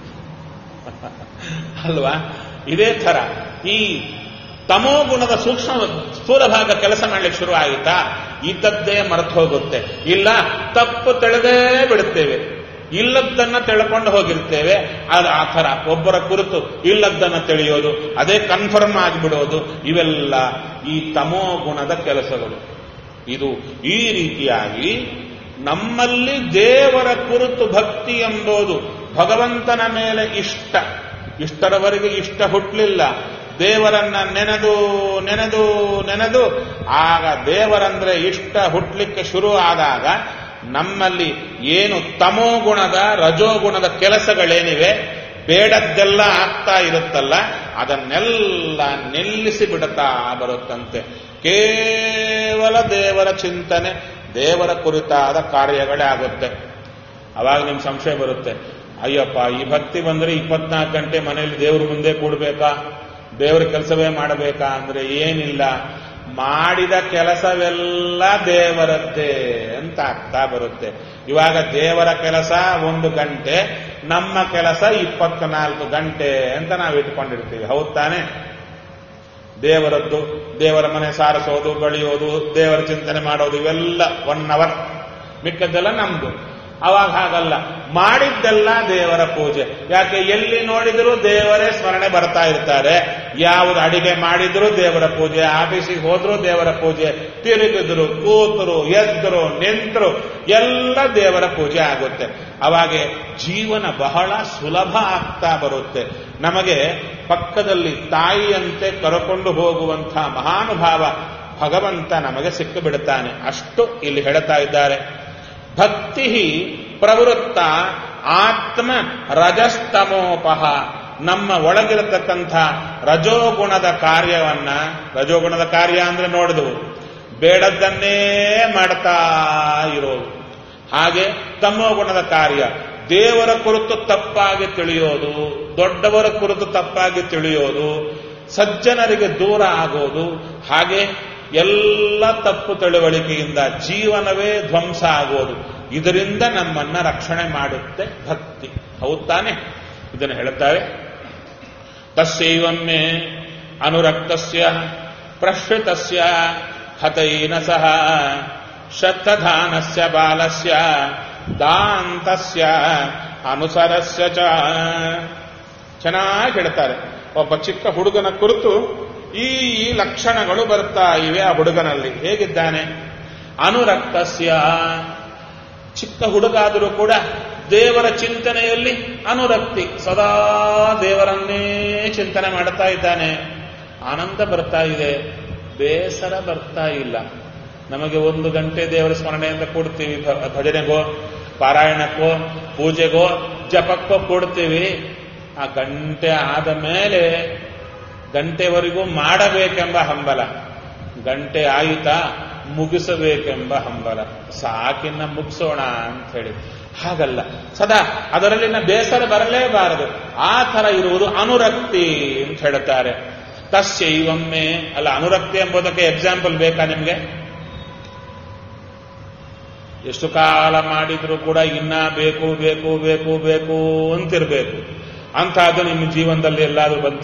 ಅಲ್ವಾ ಇದೇ ತರ ಈ ತಮೋಗುಣದ ಸೂಕ್ಷ್ಮ ಸ್ಥೂಲ ಭಾಗ ಕೆಲಸ ಮಾಡ್ಲಿಕ್ಕೆ ಶುರು ಆಯಿತಾ ಇದ್ದದ್ದೇ ಮರೆತು ಹೋಗುತ್ತೆ ಇಲ್ಲ ತಪ್ಪು ತಿಳಿದೇ ಬಿಡುತ್ತೇವೆ ಇಲ್ಲದ್ದನ್ನ ತಿಳ್ಕೊಂಡು ಹೋಗಿರ್ತೇವೆ ಅದು ಆ ಥರ ಒಬ್ಬರ ಕುರಿತು ಇಲ್ಲದ್ದನ್ನ ತಿಳಿಯೋದು ಅದೇ ಕನ್ಫರ್ಮ್ ಆಗಿಬಿಡೋದು ಇವೆಲ್ಲ ಈ ತಮೋ ಗುಣದ ಕೆಲಸಗಳು ಇದು ಈ ರೀತಿಯಾಗಿ ನಮ್ಮಲ್ಲಿ ದೇವರ ಕುರಿತು ಭಕ್ತಿ ಎಂಬುದು ಭಗವಂತನ ಮೇಲೆ ಇಷ್ಟ ಇಷ್ಟರವರೆಗೆ ಇಷ್ಟ ಹುಟ್ಟಲಿಲ್ಲ ದೇವರನ್ನ ನೆನೆದು ನೆನೆದು ನೆನೆದು ಆಗ ದೇವರಂದ್ರೆ ಇಷ್ಟ ಹುಟ್ಟಲಿಕ್ಕೆ ಶುರು ಆದಾಗ ನಮ್ಮಲ್ಲಿ ಏನು ತಮೋಗುಣದ ರಜೋಗುಣದ ಕೆಲಸಗಳೇನಿವೆ ಬೇಡದ್ದೆಲ್ಲ ಆಗ್ತಾ ಇರುತ್ತಲ್ಲ ಅದನ್ನೆಲ್ಲ ನಿಲ್ಲಿಸಿ ಬಿಡುತ್ತಾ ಬರುತ್ತಂತೆ ಕೇವಲ ದೇವರ ಚಿಂತನೆ ದೇವರ ಕುರಿತಾದ ಕಾರ್ಯಗಳೇ ಆಗುತ್ತೆ ಅವಾಗ ನಿಮ್ ಸಂಶಯ ಬರುತ್ತೆ ಅಯ್ಯಪ್ಪ ಈ ಭಕ್ತಿ ಬಂದ್ರೆ ಇಪ್ಪತ್ನಾಲ್ಕು ಗಂಟೆ ಮನೆಯಲ್ಲಿ ದೇವ್ರ ಮುಂದೆ ಕೂಡ್ಬೇಕಾ ದೇವರ ಕೆಲಸವೇ ಮಾಡಬೇಕಾ ಅಂದ್ರೆ ಏನಿಲ್ಲ ಮಾಡಿದ ಕೆಲಸವೆಲ್ಲ ದೇವರದ್ದೇ ಅಂತ ಆಗ್ತಾ ಬರುತ್ತೆ ಇವಾಗ ದೇವರ ಕೆಲಸ ಒಂದು ಗಂಟೆ ನಮ್ಮ ಕೆಲಸ ಇಪ್ಪತ್ನಾಲ್ಕು ಗಂಟೆ ಅಂತ ನಾವು ಇಟ್ಕೊಂಡಿರ್ತೀವಿ ಹೌದ್ ತಾನೆ ದೇವರದ್ದು ದೇವರ ಮನೆ ಸಾರಿಸೋದು ಬಳಿಯೋದು ದೇವರ ಚಿಂತನೆ ಮಾಡೋದು ಇವೆಲ್ಲ ಒನ್ ಅವರ್ ಮಿಕ್ಕದ್ದೆಲ್ಲ ನಮ್ದು ಅವಾಗ ಹಾಗಲ್ಲ ಮಾಡಿದ್ದೆಲ್ಲ ದೇವರ ಪೂಜೆ ಯಾಕೆ ಎಲ್ಲಿ ನೋಡಿದರೂ ದೇವರೇ ಸ್ಮರಣೆ ಬರ್ತಾ ಇರ್ತಾರೆ ಯಾವುದು ಅಡಿಗೆ ಮಾಡಿದ್ರು ದೇವರ ಪೂಜೆ ಆಫೀಸಿಗೆ ಹೋದ್ರು ದೇವರ ಪೂಜೆ ತಿರುಗಿದ್ರು ಕೂತರು ಎದ್ರು ನಿಂತರು ಎಲ್ಲ ದೇವರ ಪೂಜೆ ಆಗುತ್ತೆ ಅವಾಗೆ ಜೀವನ ಬಹಳ ಸುಲಭ ಆಗ್ತಾ ಬರುತ್ತೆ ನಮಗೆ ಪಕ್ಕದಲ್ಲಿ ತಾಯಿಯಂತೆ ಕರಕೊಂಡು ಹೋಗುವಂತಹ ಮಹಾನುಭಾವ ಭಗವಂತ ನಮಗೆ ಸಿಕ್ಕು ಬಿಡುತ್ತಾನೆ ಅಷ್ಟು ಇಲ್ಲಿ ಹೇಳ್ತಾ ಇದ್ದಾರೆ ಭಕ್ತಿ ಪ್ರವೃತ್ತ ಆತ್ಮ ರಜಸ್ತಮೋಪಹ ನಮ್ಮ ಒಳಗಿರತಕ್ಕಂಥ ರಜೋಗುಣದ ಕಾರ್ಯವನ್ನ ರಜೋಗುಣದ ಕಾರ್ಯ ಅಂದ್ರೆ ನೋಡಿದವು ಬೇಡದ್ದನ್ನೇ ಮಾಡ್ತಾ ಇರೋದು ಹಾಗೆ ತಮೋಗುಣದ ಕಾರ್ಯ ದೇವರ ಕುರಿತು ತಪ್ಪಾಗಿ ತಿಳಿಯೋದು ದೊಡ್ಡವರ ಕುರಿತು ತಪ್ಪಾಗಿ ತಿಳಿಯೋದು ಸಜ್ಜನರಿಗೆ ದೂರ ಆಗೋದು ಹಾಗೆ ಎಲ್ಲ ತಪ್ಪು ತಿಳುವಳಿಕೆಯಿಂದ ಜೀವನವೇ ಧ್ವಂಸ ಆಗೋದು ಇದರಿಂದ ನಮ್ಮನ್ನ ರಕ್ಷಣೆ ಮಾಡುತ್ತೆ ಭಕ್ತಿ ಹೌದ್ ತಾನೆ ಇದನ್ನು ಹೇಳುತ್ತಾರೆ ತಸ್ಯೈವಮ್ಮೆ ಅನುರಕ್ತಸ್ಯ ಪ್ರಶ್ರಿತಸ್ಯ ಹತೈನ ಸಹ ಶತಧಾನಸ್ಯ ಬಾಲಸ್ಯ ದಾಂತಸ್ಯ ಅನುಸರಸ್ಯ ಚ ಚೆನ್ನಾಗಿ ಹೇಳ್ತಾರೆ ಒಬ್ಬ ಚಿಕ್ಕ ಹುಡುಗನ ಕುರಿತು ಈ ಈ ಲಕ್ಷಣಗಳು ಬರ್ತಾ ಇವೆ ಆ ಹುಡುಗನಲ್ಲಿ ಹೇಗಿದ್ದಾನೆ ಅನುರಕ್ತಸ್ಯ ಚಿಕ್ಕ ಹುಡುಗಾದರೂ ಕೂಡ ದೇವರ ಚಿಂತನೆಯಲ್ಲಿ ಅನುರಕ್ತಿ ಸದಾ ದೇವರನ್ನೇ ಚಿಂತನೆ ಮಾಡ್ತಾ ಇದ್ದಾನೆ ಆನಂದ ಬರ್ತಾ ಇದೆ ಬೇಸರ ಬರ್ತಾ ಇಲ್ಲ ನಮಗೆ ಒಂದು ಗಂಟೆ ದೇವರ ಸ್ಮರಣೆಯಿಂದ ಕೊಡ್ತೀವಿ ಭ- ಭಜನೆಗೋ ಪಾರಾಯಣಕ್ಕೋ ಪೂಜೆಗೋ ಜಪಕ್ಕೋ ಕೊಡ್ತೀವಿ ಆ ಗಂಟೆ ಆದ ಮೇಲೆ ಗಂಟೆವರೆಗೂ ಮಾಡಬೇಕೆಂಬ ಹಂಬಲ ಗಂಟೆ ಆಯಿತಾ ಮುಗಿಸಬೇಕೆಂಬ ಹಂಬಲ ಸಾಕಿನ್ನ ಮುಗಿಸೋಣ ಅಂತ ಹೇಳಿ ಹಾಗಲ್ಲ ಸದಾ ಅದರಲ್ಲಿನ ಬೇಸರ ಬರಲೇಬಾರದು ಆ ಥರ ಇರುವುದು ಅನುರಕ್ತಿ ಅಂತ ಹೇಳ್ತಾರೆ ತಸ್ಯೈವಮ್ಮೆ ಅಲ್ಲ ಅನುರಕ್ತಿ ಎಂಬುದಕ್ಕೆ ಎಕ್ಸಾಂಪಲ್ ಬೇಕಾ ನಿಮ್ಗೆ ಎಷ್ಟು ಕಾಲ ಮಾಡಿದ್ರು ಕೂಡ ಇನ್ನ ಬೇಕು ಬೇಕು ಬೇಕು ಬೇಕು ಅಂತಿರ್ಬೇಕು ಅಂತಹದ್ದು ನಿಮ್ಮ ಜೀವನದಲ್ಲಿ ಎಲ್ಲಾದ್ರೂ ಬಂತ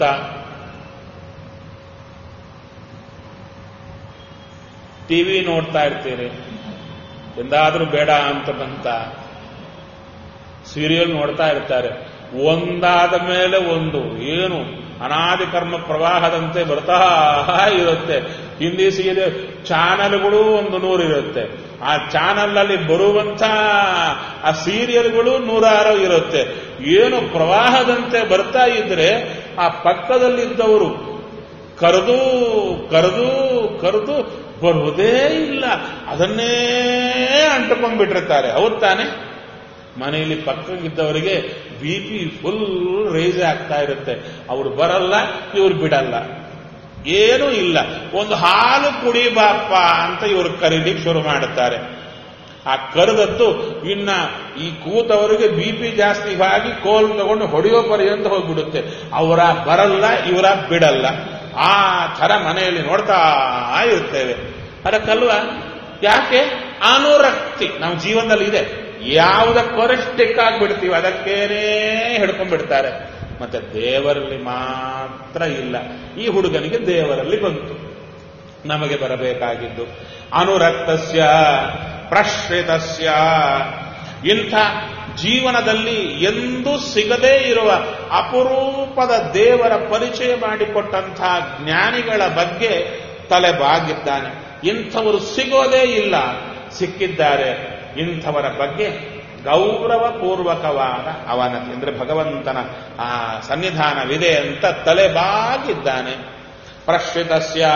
ಟಿವಿ ನೋಡ್ತಾ ಇರ್ತೀರಿ ಎಂದಾದ್ರೂ ಬೇಡ ಅಂತ ಬಂತ ಸೀರಿಯಲ್ ನೋಡ್ತಾ ಇರ್ತಾರೆ ಒಂದಾದ ಮೇಲೆ ಒಂದು ಏನು ಅನಾದಿ ಕರ್ಮ ಪ್ರವಾಹದಂತೆ ಬರ್ತಾ ಇರುತ್ತೆ ಹಿಂದಿ ಸೀರಿಯಲ್ ಚಾನಲ್ಗಳು ಒಂದು ನೂರು ಇರುತ್ತೆ ಆ ಚಾನಲ್ ಅಲ್ಲಿ ಬರುವಂತ ಆ ಸೀರಿಯಲ್ಗಳು ನೂರಾರು ಇರುತ್ತೆ ಏನು ಪ್ರವಾಹದಂತೆ ಬರ್ತಾ ಇದ್ರೆ ಆ ಪಕ್ಕದಲ್ಲಿದ್ದವರು ಕರೆದು ಕರೆದು ಕರೆದು ಬರುವುದೇ ಇಲ್ಲ ಅದನ್ನೇ ಅಂಟಕೊಂಡ್ಬಿಟ್ಟಿರ್ತಾರೆ ಹೌದ್ ತಾನೆ ಮನೆಯಲ್ಲಿ ಪಕ್ಕಕ್ಕಿದ್ದವರಿಗೆ ಬಿ ಪಿ ಫುಲ್ ರೈಸ್ ಆಗ್ತಾ ಇರುತ್ತೆ ಅವ್ರು ಬರಲ್ಲ ಇವ್ರು ಬಿಡಲ್ಲ ಏನೂ ಇಲ್ಲ ಒಂದು ಹಾಲು ಕುಡಿ ಬಾಪ್ಪ ಅಂತ ಇವರು ಕರೀಲಿಕ್ಕೆ ಶುರು ಮಾಡುತ್ತಾರೆ ಆ ಕರೆದದ್ದು ಇನ್ನ ಈ ಕೂತವರಿಗೆ ಬಿ ಪಿ ಜಾಸ್ತಿ ಆಗಿ ಕೋಲ್ ತಗೊಂಡು ಹೊಡೆಯೋ ಪರ್ಯಂತ ಹೋಗ್ಬಿಡುತ್ತೆ ಅವರ ಬರಲ್ಲ ಇವರ ಬಿಡಲ್ಲ ಆ ಥರ ಮನೆಯಲ್ಲಿ ನೋಡ್ತಾ ಇರ್ತೇವೆ ಅದಕ್ಕಲ್ವಾ ಯಾಕೆ ಅನುರಕ್ತಿ ನಮ್ಮ ಜೀವನದಲ್ಲಿ ಇದೆ ಯಾವುದಕ್ಕೋರೆ ಸ್ಟಿಕ್ ಆಗ್ಬಿಡ್ತೀವಿ ಅದಕ್ಕೇನೇ ಹಿಡ್ಕೊಂಡ್ಬಿಡ್ತಾರೆ ಮತ್ತೆ ದೇವರಲ್ಲಿ ಮಾತ್ರ ಇಲ್ಲ ಈ ಹುಡುಗನಿಗೆ ದೇವರಲ್ಲಿ ಬಂತು ನಮಗೆ ಬರಬೇಕಾಗಿದ್ದು ಅನುರಕ್ತಸ್ಯ ಪ್ರಶ್ರಿತಸ್ಯ ಇಂಥ ಜೀವನದಲ್ಲಿ ಎಂದೂ ಸಿಗದೇ ಇರುವ ಅಪರೂಪದ ದೇವರ ಪರಿಚಯ ಮಾಡಿಕೊಟ್ಟಂಥ ಜ್ಞಾನಿಗಳ ಬಗ್ಗೆ ತಲೆ ಬಾಗಿದ್ದಾನೆ ಇಂಥವರು ಸಿಗೋದೇ ಇಲ್ಲ ಸಿಕ್ಕಿದ್ದಾರೆ ಇಂಥವರ ಬಗ್ಗೆ ಗೌರವಪೂರ್ವಕವಾದ ಅವನತಿ ಅಂದ್ರೆ ಭಗವಂತನ ಆ ಸನ್ನಿಧಾನವಿದೆ ಅಂತ ತಲೆಬಾಗಿದ್ದಾನೆ ಪ್ರಶ್ರಿತಸ್ಯ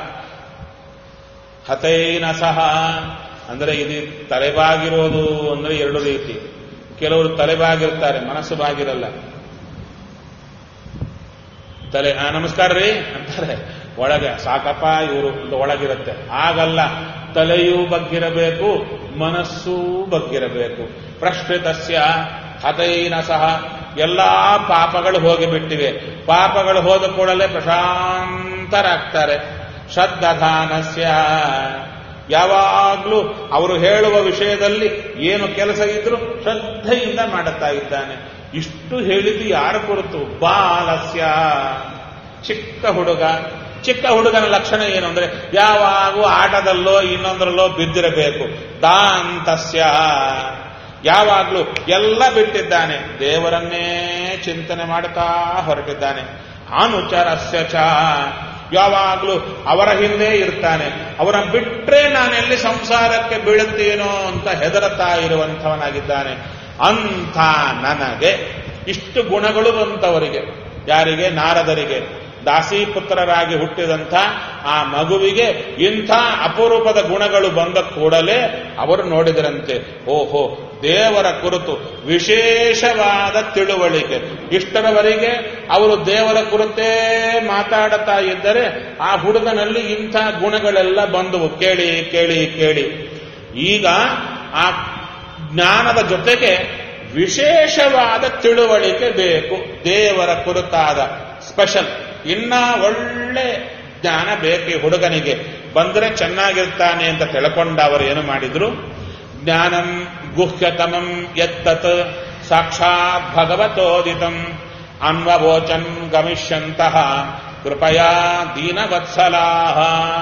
ಹತೈನ ಸಹ ಅಂದ್ರೆ ಇದು ತಲೆಬಾಗಿರೋದು ಅಂದ್ರೆ ಎರಡು ರೀತಿ ಕೆಲವರು ತಲೆಬಾಗಿರ್ತಾರೆ ಮನಸ್ಸು ಬಾಗಿರಲ್ಲ ತಲೆ ಆ, ನಮಸ್ಕಾರ ರೀ ಅಂತಾರೆ ಒಳಗೆ ಸಾಕಪ್ಪ ಇವರು ಅಂತ ಒಳಗಿರುತ್ತೆ ಆಗಲ್ಲ ತಲೆಯೂ ಬಗ್ಗಿರಬೇಕು ಮನಸ್ಸೂ ಬಗ್ಗಿರಬೇಕು ಪ್ರಶ್ರಿತಸ್ಯ ಹತೈನ ಸಹ ಎಲ್ಲಾ ಪಾಪಗಳು ಹೋಗಿಬಿಟ್ಟಿವೆ ಪಾಪಗಳು ಹೋದ ಕೂಡಲೇ ಪ್ರಶಾಂತರಾಗ್ತಾರೆ ಶ್ರದ್ಧಾನಸ್ಯ ಯಾವಾಗ್ಲೂ ಅವರು ಹೇಳುವ ವಿಷಯದಲ್ಲಿ ಏನು ಕೆಲಸ ಇದ್ರೂ ಶ್ರದ್ಧೆಯಿಂದ ಮಾಡುತ್ತಾ ಇದ್ದಾನೆ ಇಷ್ಟು ಹೇಳಿದ್ದು ಯಾರ ಕುರಿತು ಬಾಲಸ್ಯ ಚಿಕ್ಕ ಹುಡುಗ ಚಿಕ್ಕ ಹುಡುಗನ ಲಕ್ಷಣ ಏನು ಅಂದ್ರೆ ಯಾವಾಗೂ ಆಟದಲ್ಲೋ ಇನ್ನೊಂದರಲ್ಲೋ ಬಿದ್ದಿರಬೇಕು ದಾಂತಸ್ಯ ಯಾವಾಗ್ಲೂ ಎಲ್ಲ ಬಿಟ್ಟಿದ್ದಾನೆ ದೇವರನ್ನೇ ಚಿಂತನೆ ಮಾಡುತ್ತಾ ಹೊರಟಿದ್ದಾನೆ ಅನುಚರಸ್ಯ ಚ ಯಾವಾಗ್ಲೂ ಅವರ ಹಿಂದೆ ಇರ್ತಾನೆ ಅವರ ಬಿಟ್ರೆ ನಾನೆಲ್ಲಿ ಸಂಸಾರಕ್ಕೆ ಬೀಳುತ್ತೇನೋ ಅಂತ ಹೆದರುತ್ತಾ ಇರುವಂಥವನಾಗಿದ್ದಾನೆ ಅಂಥ ನನಗೆ ಇಷ್ಟು ಗುಣಗಳು ಬಂತವರಿಗೆ ಯಾರಿಗೆ ನಾರದರಿಗೆ ದಾಸೀಪುತ್ರರಾಗಿ ಹುಟ್ಟಿದಂಥ ಆ ಮಗುವಿಗೆ ಇಂಥ ಅಪರೂಪದ ಗುಣಗಳು ಬಂದ ಕೂಡಲೇ ಅವರು ನೋಡಿದರಂತೆ ಓಹೋ ದೇವರ ಕುರಿತು ವಿಶೇಷವಾದ ತಿಳುವಳಿಕೆ ಇಷ್ಟರವರೆಗೆ ಅವರು ದೇವರ ಕುರಿತೇ ಮಾತಾಡುತ್ತಾ ಇದ್ದರೆ ಆ ಹುಡುಗನಲ್ಲಿ ಇಂಥ ಗುಣಗಳೆಲ್ಲ ಬಂದವು ಕೇಳಿ ಕೇಳಿ ಕೇಳಿ ಈಗ ಆ ಜ್ಞಾನದ ಜೊತೆಗೆ ವಿಶೇಷವಾದ ತಿಳುವಳಿಕೆ ಬೇಕು ದೇವರ ಕುರಿತಾದ ಸ್ಪೆಷಲ್ ಇನ್ನ ಒಳ್ಳೆ ಜ್ಞಾನ ಬೇಕು ಈ ಹುಡುಗನಿಗೆ ಬಂದರೆ ಚೆನ್ನಾಗಿರ್ತಾನೆ ಅಂತ ತಿಳ್ಕೊಂಡ ಅವರು ಏನು ಮಾಡಿದ್ರು ಜ್ಞಾನಂ ಗುಹ್ಯತಮಂ ಎತ್ತತ್ ಸಾಕ್ಷಾತ್ ಭಗವತೋದಿತಂ ಅನ್ವವೋಚನ್ ಗಮಿಷ್ಯಂತಹ ಕೃಪಯಾ ದೀನವತ್ಸಲಾಹ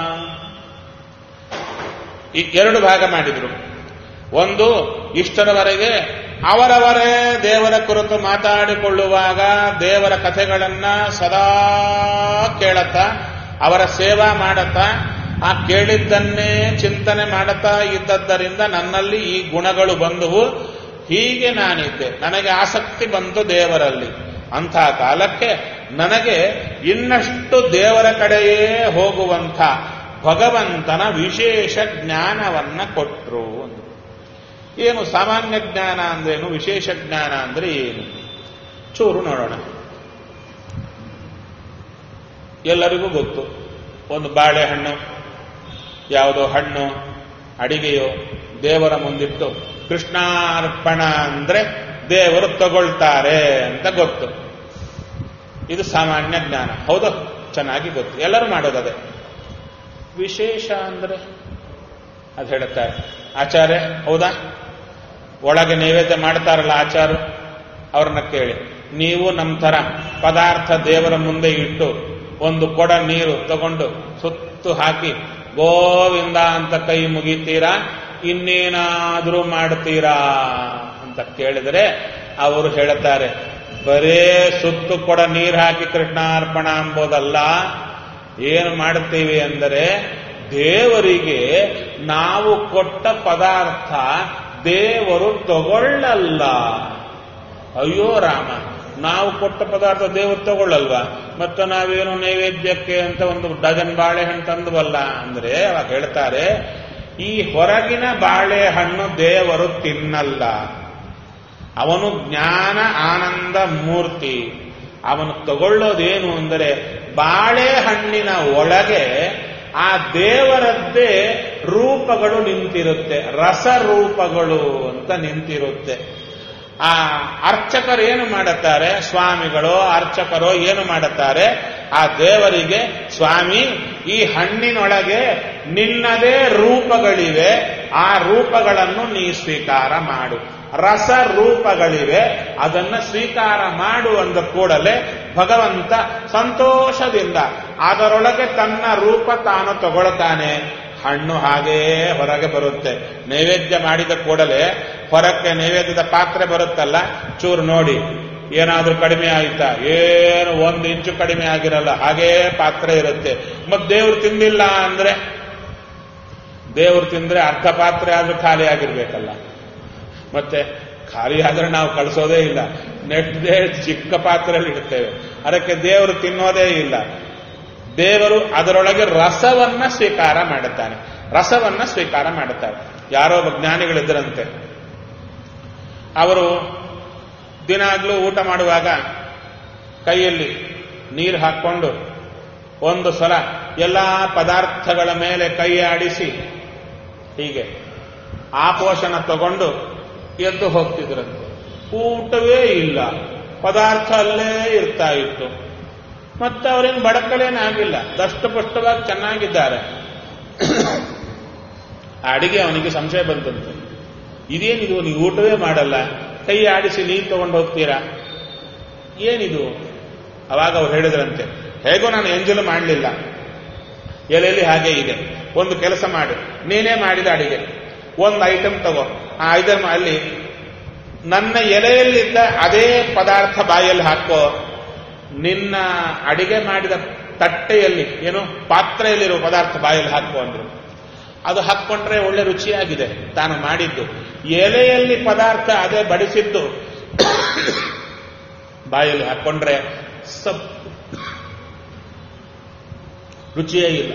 ಈ ಎರಡು ಭಾಗ ಮಾಡಿದ್ರು ಒಂದು ಇಷ್ಟರವರೆಗೆ ಅವರವರೇ ದೇವರ ಕುರಿತು ಮಾತಾಡಿಕೊಳ್ಳುವಾಗ ದೇವರ ಕಥೆಗಳನ್ನ ಸದಾ ಕೇಳತ್ತ ಅವರ ಸೇವಾ ಮಾಡತ್ತ ಆ ಕೇಳಿದ್ದನ್ನೇ ಚಿಂತನೆ ಮಾಡುತ್ತಾ ಇದ್ದದ್ದರಿಂದ ನನ್ನಲ್ಲಿ ಈ ಗುಣಗಳು ಬಂದುವು ಹೀಗೆ ನಾನಿದ್ದೆ ನನಗೆ ಆಸಕ್ತಿ ಬಂತು ದೇವರಲ್ಲಿ ಅಂಥ ಕಾಲಕ್ಕೆ ನನಗೆ ಇನ್ನಷ್ಟು ದೇವರ ಕಡೆಯೇ ಹೋಗುವಂಥ ಭಗವಂತನ ವಿಶೇಷ ಜ್ಞಾನವನ್ನ ಕೊಟ್ಟರು ಅಂದ್ರು ಏನು ಸಾಮಾನ್ಯ ಜ್ಞಾನ ಅಂದ್ರೇನು ವಿಶೇಷ ಜ್ಞಾನ ಅಂದ್ರೆ ಏನು ಚೂರು ನೋಡೋಣ ಎಲ್ಲರಿಗೂ ಗೊತ್ತು ಒಂದು ಬಾಳೆಹಣ್ಣು ಯಾವುದೋ ಹಣ್ಣು ಅಡಿಗೆಯೋ ದೇವರ ಮುಂದಿಟ್ಟು ಕೃಷ್ಣಾರ್ಪಣ ಅಂದ್ರೆ ದೇವರು ತಗೊಳ್ತಾರೆ ಅಂತ ಗೊತ್ತು ಇದು ಸಾಮಾನ್ಯ ಜ್ಞಾನ ಹೌದು ಚೆನ್ನಾಗಿ ಗೊತ್ತು ಎಲ್ಲರೂ ಮಾಡೋದದೇ ವಿಶೇಷ ಅಂದ್ರೆ ಅದು ಹೇಳುತ್ತಾರೆ ಆಚಾರ್ಯ ಹೌದಾ ಒಳಗೆ ನೈವೇದ್ಯ ಮಾಡ್ತಾರಲ್ಲ ಆಚಾರ ಅವ್ರನ್ನ ಕೇಳಿ ನೀವು ನಮ್ಮ ತರ ಪದಾರ್ಥ ದೇವರ ಮುಂದೆ ಇಟ್ಟು ಒಂದು ಕೊಡ ನೀರು ತಗೊಂಡು ಸುತ್ತು ಹಾಕಿ ಗೋವಿಂದ ಅಂತ ಕೈ ಮುಗಿತೀರಾ ಇನ್ನೇನಾದ್ರೂ ಮಾಡ್ತೀರಾ ಅಂತ ಕೇಳಿದರೆ ಅವರು ಹೇಳುತ್ತಾರೆ ಬರೇ ಸುತ್ತು ಕೊಡ ನೀರು ಹಾಕಿ ಕೃಷ್ಣಾರ್ಪಣ ಅಂಬೋದಲ್ಲ ಏನು ಮಾಡುತ್ತೀವಿ ಅಂದರೆ ದೇವರಿಗೆ ನಾವು ಕೊಟ್ಟ ಪದಾರ್ಥ ದೇವರು ತಗೊಳ್ಳಲ್ಲ ಅಯ್ಯೋ ರಾಮ ನಾವು ಕೊಟ್ಟ ಪದಾರ್ಥ ದೇವರು ತಗೊಳ್ಳಲ್ವಾ ಮತ್ತೆ ನಾವೇನು ನೈವೇದ್ಯಕ್ಕೆ ಅಂತ ಒಂದು ಡಜನ್ ಬಾಳೆಹಣ್ಣು ತಂದುವಲ್ಲ ಅಂದ್ರೆ ಅವಾಗ ಹೇಳ್ತಾರೆ ಈ ಹೊರಗಿನ ಬಾಳೆಹಣ್ಣು ದೇವರು ತಿನ್ನಲ್ಲ ಅವನು ಜ್ಞಾನ ಆನಂದ ಮೂರ್ತಿ ಅವನು ತಗೊಳ್ಳೋದೇನು ಅಂದರೆ ಬಾಳೆಹಣ್ಣಿನ ಒಳಗೆ ಆ ದೇವರದ್ದೇ ರೂಪಗಳು ನಿಂತಿರುತ್ತೆ ರಸರೂಪಗಳು ಅಂತ ನಿಂತಿರುತ್ತೆ ಆ ಅರ್ಚಕರು ಏನು ಮಾಡುತ್ತಾರೆ ಸ್ವಾಮಿಗಳು ಅರ್ಚಕರು ಏನು ಮಾಡುತ್ತಾರೆ ಆ ದೇವರಿಗೆ ಸ್ವಾಮಿ ಈ ಹಣ್ಣಿನೊಳಗೆ ನಿನ್ನದೇ ರೂಪಗಳಿವೆ ಆ ರೂಪಗಳನ್ನು ನೀ ಸ್ವೀಕಾರ ಮಾಡು ರಸ ರೂಪಗಳಿವೆ ಅದನ್ನ ಸ್ವೀಕಾರ ಮಾಡು ಅಂದ ಕೂಡಲೇ ಭಗವಂತ ಸಂತೋಷದಿಂದ ಅದರೊಳಗೆ ತನ್ನ ರೂಪ ತಾನು ತಗೊಳ್ತಾನೆ ಹಣ್ಣು ಹಾಗೇ ಹೊರಗೆ ಬರುತ್ತೆ ನೈವೇದ್ಯ ಮಾಡಿದ ಕೂಡಲೇ ಹೊರಕ್ಕೆ ನೈವೇದ್ಯದ ಪಾತ್ರೆ ಬರುತ್ತಲ್ಲ ಚೂರು ನೋಡಿ ಏನಾದ್ರೂ ಕಡಿಮೆ ಆಯ್ತಾ ಏನು ಒಂದು ಇಂಚು ಕಡಿಮೆ ಆಗಿರಲ್ಲ ಹಾಗೇ ಪಾತ್ರೆ ಇರುತ್ತೆ ಮತ್ ದೇವ್ರು ತಿಂದಿಲ್ಲ ಅಂದ್ರೆ ದೇವ್ರು ತಿಂದ್ರೆ ಅರ್ಧ ಪಾತ್ರೆ ಆದ್ರೂ ಖಾಲಿ ಆಗಿರ್ಬೇಕಲ್ಲ ಮತ್ತೆ ಖಾಲಿ ಆದ್ರೆ ನಾವು ಕಳಿಸೋದೇ ಇಲ್ಲ ನೆಟ್ಟದೇ ಚಿಕ್ಕ ಪಾತ್ರೆಯಲ್ಲಿ ಇಡ್ತೇವೆ ಅದಕ್ಕೆ ದೇವರು ತಿನ್ನೋದೇ ಇಲ್ಲ ದೇವರು ಅದರೊಳಗೆ ರಸವನ್ನ ಸ್ವೀಕಾರ ಮಾಡುತ್ತಾನೆ ರಸವನ್ನ ಸ್ವೀಕಾರ ಮಾಡುತ್ತಾರೆ ಯಾರೋ ಒಬ್ಬ ಜ್ಞಾನಿಗಳಿದ್ದರಂತೆ ಅವರು ದಿನಾಗ್ಲೂ ಊಟ ಮಾಡುವಾಗ ಕೈಯಲ್ಲಿ ನೀರು ಹಾಕ್ಕೊಂಡು ಒಂದು ಸಲ ಎಲ್ಲ ಪದಾರ್ಥಗಳ ಮೇಲೆ ಕೈ ಆಡಿಸಿ ಹೀಗೆ ಆಪೋಷಣ ತಗೊಂಡು ಎದ್ದು ಹೋಗ್ತಿದ್ರಂತೆ ಊಟವೇ ಇಲ್ಲ ಪದಾರ್ಥ ಅಲ್ಲೇ ಇರ್ತಾ ಇತ್ತು ಮತ್ತೆ ಅವ್ರೇನು ಬಡಕಲೇನಾಗಿಲ್ಲ ದಷ್ಟಪುಷ್ಟವಾಗಿ ಚೆನ್ನಾಗಿದ್ದಾರೆ ಆ ಅಡಿಗೆ ಅವನಿಗೆ ಸಂಶಯ ಬಂತಂತೆ ಇದೇನಿದು ನೀವು ಊಟವೇ ಮಾಡಲ್ಲ ಕೈ ಆಡಿಸಿ ನೀರು ತಗೊಂಡು ಹೋಗ್ತೀರಾ ಏನಿದು ಅವಾಗ ಅವ್ರು ಹೇಳಿದ್ರಂತೆ ಹೇಗೋ ನಾನು ಎಂಜಲು ಮಾಡಲಿಲ್ಲ ಎಲೆಯಲ್ಲಿ ಹಾಗೆ ಇದೆ ಒಂದು ಕೆಲಸ ಮಾಡು ನೀನೇ ಮಾಡಿದ ಅಡಿಗೆ ಒಂದು ಐಟಮ್ ತಗೋ ಆ ಐಟಮ್ ಅಲ್ಲಿ ನನ್ನ ಎಲೆಯಲ್ಲಿದ್ದ ಅದೇ ಪದಾರ್ಥ ಬಾಯಲ್ಲಿ ಹಾಕೋ ನಿನ್ನ ಅಡಿಗೆ ಮಾಡಿದ ತಟ್ಟೆಯಲ್ಲಿ ಏನು ಪಾತ್ರೆಯಲ್ಲಿರುವ ಪದಾರ್ಥ ಬಾಯಲ್ಲಿ ಹಾಕೋ ಅಂದ್ರು ಅದು ಹಾಕ್ಕೊಂಡ್ರೆ ಒಳ್ಳೆ ರುಚಿಯಾಗಿದೆ ತಾನು ಮಾಡಿದ್ದು ಎಲೆಯಲ್ಲಿ ಪದಾರ್ಥ ಅದೇ ಬಡಿಸಿದ್ದು ಬಾಯಲ್ಲಿ ಹಾಕ್ಕೊಂಡ್ರೆ ಸಪ್ ರುಚಿಯೇ ಇಲ್ಲ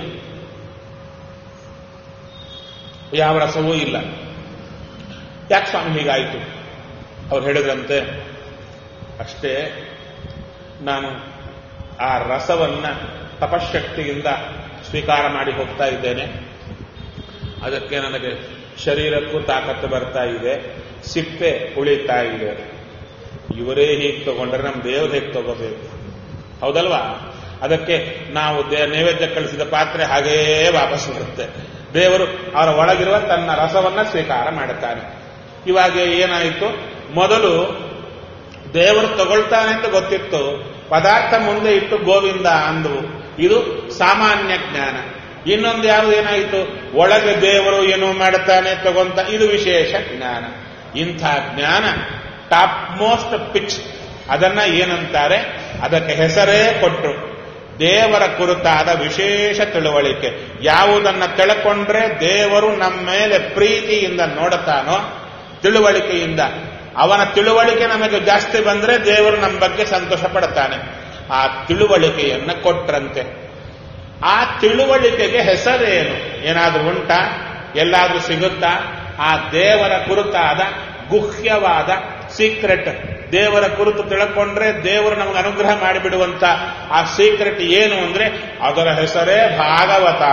ಯಾವ ರಸವೂ ಇಲ್ಲ ಯಾಕೆ ಸ್ವಾಮಿ ಹೀಗಾಯಿತು ಅವ್ರು ಹೇಳಿದ್ರಂತೆ ಅಷ್ಟೇ ನಾನು ಆ ರಸವನ್ನ ತಪಶಕ್ತಿಯಿಂದ ಸ್ವೀಕಾರ ಮಾಡಿ ಹೋಗ್ತಾ ಇದ್ದೇನೆ ಅದಕ್ಕೆ ನನಗೆ ಶರೀರಕ್ಕೂ ತಾಕತ್ತು ಬರ್ತಾ ಇದೆ ಸಿಪ್ಪೆ ಉಳಿತಾ ಇದೆ ಇವರೇ ಹೀಗೆ ತಗೊಂಡ್ರೆ ನಮ್ಮ ದೇವ್ರು ಹೇಗೆ ತಗೋಬೇಕು ಹೌದಲ್ವಾ ಅದಕ್ಕೆ ನಾವು ದೇ ನೈವೇದ್ಯ ಕಳಿಸಿದ ಪಾತ್ರೆ ಹಾಗೇ ವಾಪಸ್ ಬರುತ್ತೆ ದೇವರು ಅವರ ಒಳಗಿರುವ ತನ್ನ ರಸವನ್ನ ಸ್ವೀಕಾರ ಮಾಡುತ್ತಾನೆ ಇವಾಗ ಏನಾಯಿತು ಮೊದಲು ದೇವರು ತಗೊಳ್ತಾನೆ ಅಂತ ಗೊತ್ತಿತ್ತು ಪದಾರ್ಥ ಮುಂದೆ ಇಟ್ಟು ಗೋವಿಂದ ಅಂದು ಇದು ಸಾಮಾನ್ಯ ಜ್ಞಾನ ಇನ್ನೊಂದು ಯಾವುದು ಏನಾಯಿತು ಒಳಗೆ ದೇವರು ಏನು ಮಾಡುತ್ತಾನೆ ತಗೊಂತ ಇದು ವಿಶೇಷ ಜ್ಞಾನ ಇಂಥ ಜ್ಞಾನ ಟಾಪ್ ಮೋಸ್ಟ್ ಪಿಚ್ ಅದನ್ನ ಏನಂತಾರೆ ಅದಕ್ಕೆ ಹೆಸರೇ ಕೊಟ್ಟರು ದೇವರ ಕುರಿತಾದ ವಿಶೇಷ ತಿಳುವಳಿಕೆ ಯಾವುದನ್ನ ತಿಳ್ಕೊಂಡ್ರೆ ದೇವರು ನಮ್ಮ ಮೇಲೆ ಪ್ರೀತಿಯಿಂದ ನೋಡುತ್ತಾನೋ ತಿಳುವಳಿಕೆಯಿಂದ ಅವನ ತಿಳುವಳಿಕೆ ನಮಗೆ ಜಾಸ್ತಿ ಬಂದ್ರೆ ದೇವರು ನಮ್ಮ ಬಗ್ಗೆ ಸಂತೋಷ ಪಡುತ್ತಾನೆ ಆ ತಿಳುವಳಿಕೆಯನ್ನ ಕೊಟ್ರಂತೆ ಆ ತಿಳುವಳಿಕೆಗೆ ಹೆಸರೇನು ಏನಾದ್ರೂ ಉಂಟಾ ಎಲ್ಲಾದ್ರೂ ಸಿಗುತ್ತಾ ಆ ದೇವರ ಕುರಿತಾದ ಗುಹ್ಯವಾದ ಸೀಕ್ರೆಟ್ ದೇವರ ಕುರಿತು ತಿಳ್ಕೊಂಡ್ರೆ ದೇವರು ನಮಗೆ ಅನುಗ್ರಹ ಮಾಡಿಬಿಡುವಂತ ಆ ಸೀಕ್ರೆಟ್ ಏನು ಅಂದ್ರೆ ಅದರ ಹೆಸರೇ ಭಾಗವತ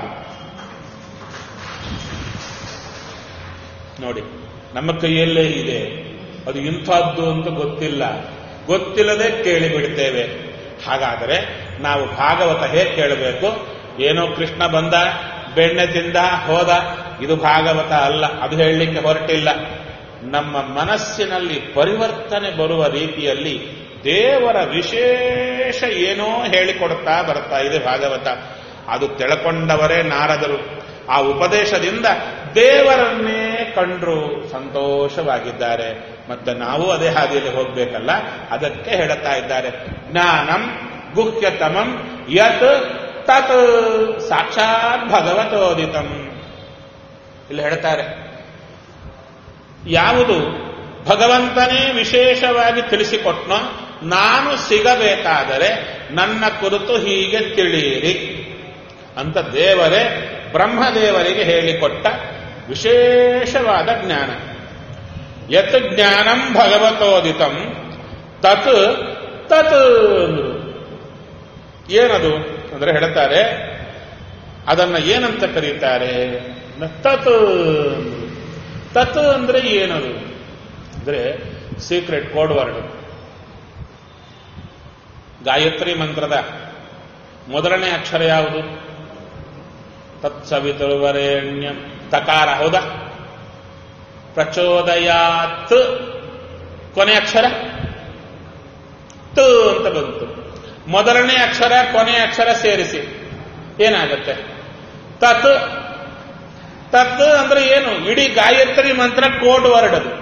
ನೋಡಿ ನಮ್ಮ ಕೈಯಲ್ಲೇ ಇದೆ ಅದು ಇಂಥದ್ದು ಅಂತ ಗೊತ್ತಿಲ್ಲ ಗೊತ್ತಿಲ್ಲದೆ ಕೇಳಿಬಿಡ್ತೇವೆ ಹಾಗಾದರೆ ನಾವು ಭಾಗವತ ಹೇಗೆ ಕೇಳಬೇಕು ಏನೋ ಕೃಷ್ಣ ಬಂದ ಬೆಣ್ಣೆ ತಿಂದ ಹೋದ ಇದು ಭಾಗವತ ಅಲ್ಲ ಅದು ಹೇಳಲಿಕ್ಕೆ ಹೊರಟಿಲ್ಲ ನಮ್ಮ ಮನಸ್ಸಿನಲ್ಲಿ ಪರಿವರ್ತನೆ ಬರುವ ರೀತಿಯಲ್ಲಿ ದೇವರ ವಿಶೇಷ ಏನೋ ಹೇಳಿಕೊಡ್ತಾ ಬರ್ತಾ ಇದೆ ಭಾಗವತ ಅದು ತಿಳ್ಕೊಂಡವರೇ ನಾರದರು ಆ ಉಪದೇಶದಿಂದ ದೇವರನ್ನೇ ಕಂಡ್ರು ಸಂತೋಷವಾಗಿದ್ದಾರೆ ಮತ್ತೆ ನಾವು ಅದೇ ಹಾದಿಯಲ್ಲಿ ಹೋಗ್ಬೇಕಲ್ಲ ಅದಕ್ಕೆ ಹೇಳುತ್ತಾ ಇದ್ದಾರೆ ಜ್ಞಾನಂ ಗುಹ್ಯತಮಂ ಯತ್ ತತ್ ಸಾಕ್ಷಾತ್ ಭಗವತೋದಿತಂ ಇಲ್ಲಿ ಹೇಳ್ತಾರೆ ಯಾವುದು ಭಗವಂತನೇ ವಿಶೇಷವಾಗಿ ತಿಳಿಸಿಕೊಟ್ನೋ ನಾನು ಸಿಗಬೇಕಾದರೆ ನನ್ನ ಕುರಿತು ಹೀಗೆ ತಿಳಿಯಿರಿ ಅಂತ ದೇವರೇ ಬ್ರಹ್ಮದೇವರಿಗೆ ಹೇಳಿಕೊಟ್ಟ ವಿಶೇಷವಾದ ಜ್ಞಾನ ಯತ್ ಜ್ಞಾನಂ ಭಗವತೋದಿತಂ ತತ್ ತತ್ ಅಂದ್ರು ಏನದು ಅಂದ್ರೆ ಹೇಳ್ತಾರೆ ಅದನ್ನ ಏನಂತ ಕರೀತಾರೆ ತತ್ ಅಂದ್ರು ತತ್ ಅಂದ್ರೆ ಏನದು ಅಂದ್ರೆ ಸೀಕ್ರೆಟ್ ಕೋಡ್ ವರ್ಡ್ ಗಾಯತ್ರಿ ಮಂತ್ರದ ಮೊದಲನೇ ಅಕ್ಷರ ಯಾವುದು ತತ್ಸವಿತುರ್ವರೇಣ್ಯ ತಕಾರ ಹೌದಾ ಪ್ರಚೋದಯಾತ್ ಕೊನೆ ಅಕ್ಷರ ತ ಅಂತ ಬಂತು ಮೊದಲನೇ ಅಕ್ಷರ ಕೊನೆ ಅಕ್ಷರ ಸೇರಿಸಿ ಏನಾಗುತ್ತೆ ತತ್ ತತ್ ಅಂದ್ರೆ ಏನು ಇಡೀ ಗಾಯತ್ರಿ ಮಂತ್ರ ಕೋಡ್ ವರ್ಡ್ ಅದು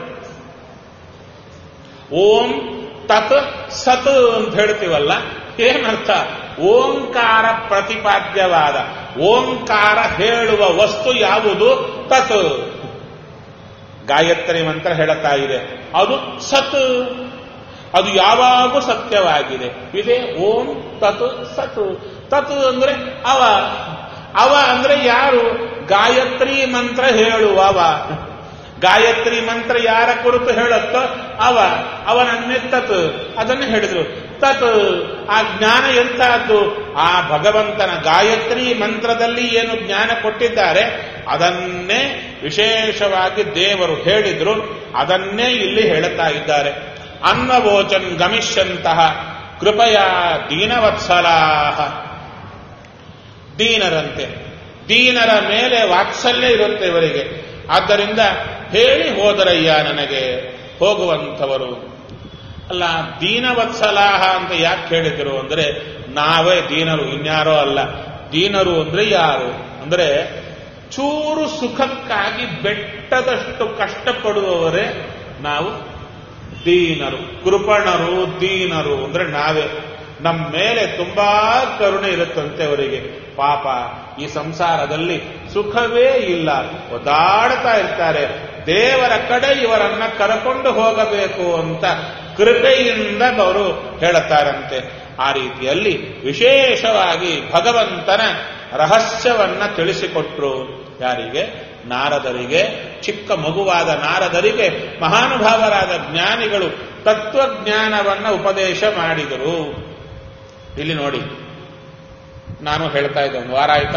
ಓಂ ತತ್ ಸತ್ ಅಂತ ಹೇಳ್ತೀವಲ್ಲ ಏನರ್ಥ ಓಂಕಾರ ಪ್ರತಿಪಾದ್ಯವಾದ ಓಂಕಾರ ಹೇಳುವ ವಸ್ತು ಯಾವುದು ತತ್ ಗಾಯತ್ರಿ ಮಂತ್ರ ಹೇಳುತ್ತಾ ಇದೆ ಅದು ಸತ್ ಅದು ಯಾವಾಗೂ ಸತ್ಯವಾಗಿದೆ ಇದೆ ಓಂ ತತ್ ಸತ್ ತತ್ ಅಂದ್ರೆ ಅವ ಅವ ಅಂದ್ರೆ ಯಾರು ಗಾಯತ್ರಿ ಮಂತ್ರ ಹೇಳುವವ ಗಾಯತ್ರಿ ಮಂತ್ರ ಯಾರ ಕುರಿತು ಹೇಳುತ್ತೋ ಅವ ಅವನನ್ನೇ ತತ್ ಅದನ್ನು ಹೇಳಿದ್ರು ತತ್ ಆ ಜ್ಞಾನ ಎಂತಹದ್ದು ಆ ಭಗವಂತನ ಗಾಯತ್ರಿ ಮಂತ್ರದಲ್ಲಿ ಏನು ಜ್ಞಾನ ಕೊಟ್ಟಿದ್ದಾರೆ ಅದನ್ನೇ ವಿಶೇಷವಾಗಿ ದೇವರು ಹೇಳಿದ್ರು ಅದನ್ನೇ ಇಲ್ಲಿ ಹೇಳುತ್ತಾ ಇದ್ದಾರೆ ಅನ್ನವೋಚನ್ ಗಮಿಷ್ಯಂತಹ ಕೃಪಯ ದೀನವತ್ಸಲಾಹ ದೀನರಂತೆ ದೀನರ ಮೇಲೆ ವಾತ್ಸಲ್ಯ ಇರುತ್ತೆ ಇವರಿಗೆ ಆದ್ದರಿಂದ ಹೇಳಿ ಹೋದರಯ್ಯ ನನಗೆ ಹೋಗುವಂಥವರು ಅಲ್ಲ ದೀನವತ್ಸಲಾಹ ಅಂತ ಯಾಕೆ ಹೇಳಿದರು ಅಂದ್ರೆ ನಾವೇ ದೀನರು ಇನ್ಯಾರೋ ಅಲ್ಲ ದೀನರು ಅಂದ್ರೆ ಯಾರು ಅಂದ್ರೆ ಚೂರು ಸುಖಕ್ಕಾಗಿ ಬೆಟ್ಟದಷ್ಟು ಕಷ್ಟಪಡುವವರೇ ನಾವು ದೀನರು ಕೃಪಣರು ದೀನರು ಅಂದ್ರೆ ನಾವೇ ನಮ್ಮ ಮೇಲೆ ತುಂಬಾ ಕರುಣೆ ಇರುತ್ತಂತೆ ಅವರಿಗೆ ಪಾಪ ಈ ಸಂಸಾರದಲ್ಲಿ ಸುಖವೇ ಇಲ್ಲ ಒದಾಡ್ತಾ ಇರ್ತಾರೆ ದೇವರ ಕಡೆ ಇವರನ್ನ ಕರಕೊಂಡು ಹೋಗಬೇಕು ಅಂತ ಕೃಪೆಯಿಂದ ಅವರು ಹೇಳುತ್ತಾರಂತೆ ಆ ರೀತಿಯಲ್ಲಿ ವಿಶೇಷವಾಗಿ ಭಗವಂತನ ರಹಸ್ಯವನ್ನ ತಿಳಿಸಿಕೊಟ್ರು ಯಾರಿಗೆ ನಾರದರಿಗೆ ಚಿಕ್ಕ ಮಗುವಾದ ನಾರದರಿಗೆ ಮಹಾನುಭಾವರಾದ ಜ್ಞಾನಿಗಳು ತತ್ವಜ್ಞಾನವನ್ನ ಉಪದೇಶ ಮಾಡಿದರು ಇಲ್ಲಿ ನೋಡಿ ನಾನು ಹೇಳ್ತಾ ಇದ್ದೆ ಒಂದು ವಾರ ಆಯ್ತಾ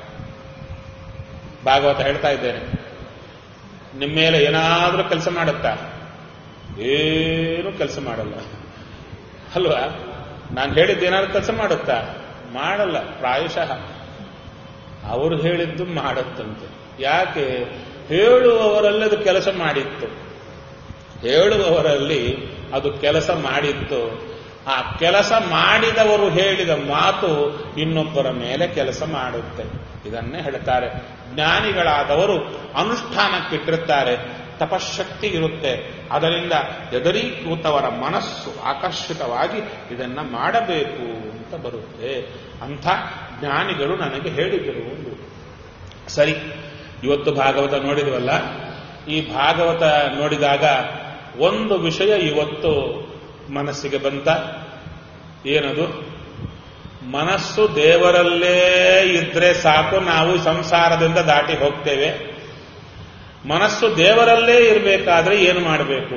ಭಾಗವತ ಹೇಳ್ತಾ ಇದ್ದೇನೆ ನಿಮ್ಮ ಮೇಲೆ ಏನಾದರೂ ಕೆಲಸ ಮಾಡುತ್ತಾ ಏನು ಕೆಲಸ ಮಾಡಲ್ಲ ಅಲ್ವಾ ನಾನು ಹೇಳಿದ್ದು ಏನಾದ್ರು ಕೆಲಸ ಮಾಡುತ್ತಾ ಮಾಡಲ್ಲ ಪ್ರಾಯಶಃ ಅವರು ಹೇಳಿದ್ದು ಮಾಡತ್ತಂತೆ ಯಾಕೆ ಹೇಳುವವರಲ್ಲಿ ಅದು ಕೆಲಸ ಮಾಡಿತ್ತು ಹೇಳುವವರಲ್ಲಿ ಅದು ಕೆಲಸ ಮಾಡಿತ್ತು ಆ ಕೆಲಸ ಮಾಡಿದವರು ಹೇಳಿದ ಮಾತು ಇನ್ನೊಬ್ಬರ ಮೇಲೆ ಕೆಲಸ ಮಾಡುತ್ತೆ ಇದನ್ನೇ ಹೇಳ್ತಾರೆ ಜ್ಞಾನಿಗಳಾದವರು ಅನುಷ್ಠಾನಕ್ಕಿಟ್ಟಿರ್ತಾರೆ ತಪಶಕ್ತಿ ಇರುತ್ತೆ ಅದರಿಂದ ಎದರೀಕೂತವರ ಮನಸ್ಸು ಆಕರ್ಷಿತವಾಗಿ ಇದನ್ನ ಮಾಡಬೇಕು ಅಂತ ಬರುತ್ತೆ ಅಂಥ ಜ್ಞಾನಿಗಳು ನನಗೆ ಹೇಳಿದರು ಒಂದು ಸರಿ ಇವತ್ತು ಭಾಗವತ ನೋಡಿದ್ವಲ್ಲ ಈ ಭಾಗವತ ನೋಡಿದಾಗ ಒಂದು ವಿಷಯ ಇವತ್ತು ಮನಸ್ಸಿಗೆ ಬಂತ ಏನದು ಮನಸ್ಸು ದೇವರಲ್ಲೇ ಇದ್ರೆ ಸಾಕು ನಾವು ಸಂಸಾರದಿಂದ ದಾಟಿ ಹೋಗ್ತೇವೆ ಮನಸ್ಸು ದೇವರಲ್ಲೇ ಇರಬೇಕಾದ್ರೆ ಏನು ಮಾಡಬೇಕು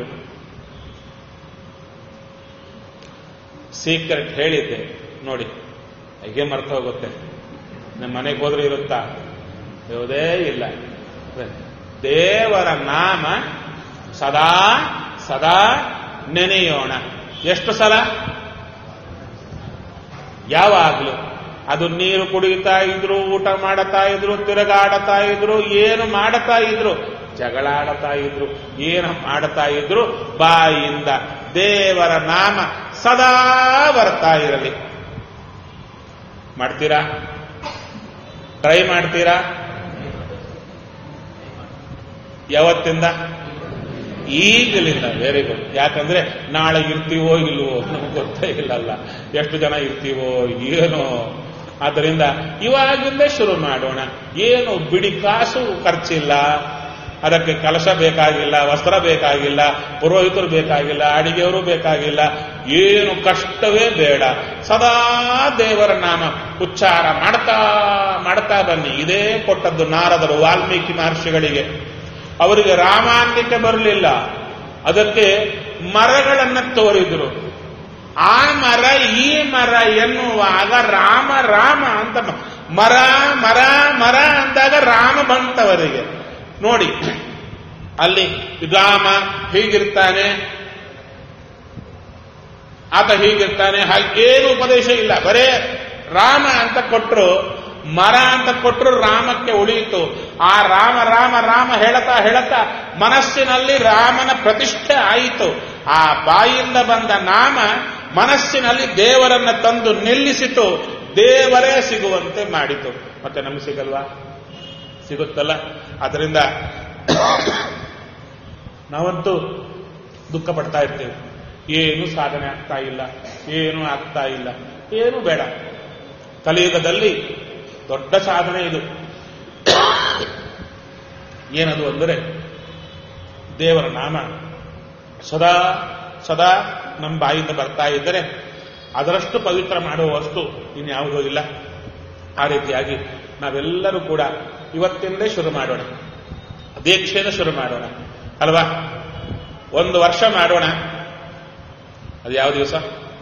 ಸೀಕ್ರೆಟ್ ಹೇಳಿದ್ದೆ ನೋಡಿ ಹೀಗೆ ಮರ್ತ ಹೋಗುತ್ತೆ ನಮ್ಮ ಮನೆಗೆ ಹೋದ್ರೆ ಇರುತ್ತಾ ಇರೋದೇ ಇಲ್ಲ ದೇವರ ನಾಮ ಸದಾ ಸದಾ ನೆನೆಯೋಣ ಎಷ್ಟು ಸಲ ಯಾವಾಗ್ಲೂ ಅದು ನೀರು ಕುಡಿಯುತ್ತಾ ಇದ್ರು ಊಟ ಮಾಡತಾ ಇದ್ರು ತಿರುಗಾಡತಾ ಇದ್ರು ಏನು ಮಾಡತಾ ಇದ್ರು ಜಗಳಾಡತಾ ಇದ್ರು ಏನು ಮಾಡತಾ ಇದ್ರು ಬಾಯಿಯಿಂದ ದೇವರ ನಾಮ ಸದಾ ಬರ್ತಾ ಇರಲಿ ಮಾಡ್ತೀರಾ ಟ್ರೈ ಮಾಡ್ತೀರಾ ಯಾವತ್ತಿಂದ ಈಗಲಿಂದ ವೆರಿ ಗುಡ್ ಯಾಕಂದ್ರೆ ನಾಳೆ ಇರ್ತೀವೋ ಇಲ್ವೋ ನಮ್ಗೆ ಗೊತ್ತೇ ಇಲ್ಲಲ್ಲ ಎಷ್ಟು ಜನ ಇರ್ತೀವೋ ಏನೋ ಆದ್ದರಿಂದ ಇವಾಗಿಂದ ಶುರು ಮಾಡೋಣ ಏನು ಬಿಡಿ ಕಾಸು ಖರ್ಚಿಲ್ಲ ಅದಕ್ಕೆ ಕಲಶ ಬೇಕಾಗಿಲ್ಲ ವಸ್ತ್ರ ಬೇಕಾಗಿಲ್ಲ ಪುರೋಹಿತರು ಬೇಕಾಗಿಲ್ಲ ಅಡಿಗೆಯವರು ಬೇಕಾಗಿಲ್ಲ ಏನು ಕಷ್ಟವೇ ಬೇಡ ಸದಾ ದೇವರ ನಾಮ ಉಚ್ಚಾರ ಮಾಡ್ತಾ ಮಾಡ್ತಾ ಬನ್ನಿ ಇದೇ ಕೊಟ್ಟದ್ದು ನಾರದರು ವಾಲ್ಮೀಕಿ ಮಹರ್ಷಿಗಳಿಗೆ ಅವರಿಗೆ ರಾಮಾನ್ಯಕ್ಕೆ ಬರಲಿಲ್ಲ ಅದಕ್ಕೆ ಮರಗಳನ್ನ ತೋರಿದ್ರು ಆ ಮರ ಈ ಮರ ಎನ್ನುವಾಗ ರಾಮ ರಾಮ ಅಂತ ಮರ ಮರ ಮರ ಅಂದಾಗ ರಾಮ ಬಂತವರಿಗೆ ನೋಡಿ ಅಲ್ಲಿ ರಾಮ ಹೀಗಿರ್ತಾನೆ ಆತ ಹೀಗಿರ್ತಾನೆ ಹಾಗೆ ಏನು ಉಪದೇಶ ಇಲ್ಲ ಬರೇ ರಾಮ ಅಂತ ಕೊಟ್ಟರು ಮರ ಅಂತ ಕೊಟ್ಟರು ರಾಮಕ್ಕೆ ಉಳಿಯಿತು ಆ ರಾಮ ರಾಮ ರಾಮ ಹೇಳತಾ ಹೇಳತಾ ಮನಸ್ಸಿನಲ್ಲಿ ರಾಮನ ಪ್ರತಿಷ್ಠೆ ಆಯಿತು ಆ ಬಾಯಿಂದ ಬಂದ ನಾಮ ಮನಸ್ಸಿನಲ್ಲಿ ದೇವರನ್ನ ತಂದು ನಿಲ್ಲಿಸಿತು ದೇವರೇ ಸಿಗುವಂತೆ ಮಾಡಿತು ಮತ್ತೆ ನಮ್ಗೆ ಸಿಗಲ್ವಾ ಸಿಗುತ್ತಲ್ಲ ಅದರಿಂದ ನಾವಂತೂ ದುಃಖ ಪಡ್ತಾ ಇರ್ತೇವೆ ಏನು ಸಾಧನೆ ಆಗ್ತಾ ಇಲ್ಲ ಏನು ಆಗ್ತಾ ಇಲ್ಲ ಏನು ಬೇಡ ಕಲಿಯುಗದಲ್ಲಿ ದೊಡ್ಡ ಸಾಧನೆ ಇದು ಏನದು ಅಂದರೆ ದೇವರ ನಾಮ ಸದಾ ಸದಾ ನಮ್ಮ ಬಾಯಿಂದ ಬರ್ತಾ ಇದ್ದರೆ ಅದರಷ್ಟು ಪವಿತ್ರ ಮಾಡುವ ವಸ್ತು ಇನ್ಯಾವುದೂ ಇಲ್ಲ ಆ ರೀತಿಯಾಗಿ ನಾವೆಲ್ಲರೂ ಕೂಡ ಇವತ್ತಿಂದೇ ಶುರು ಮಾಡೋಣ ದೀಕ್ಷೆಯಿಂದ ಶುರು ಮಾಡೋಣ ಅಲ್ವಾ ಒಂದು ವರ್ಷ ಮಾಡೋಣ ಅದು ಯಾವ ದಿವಸ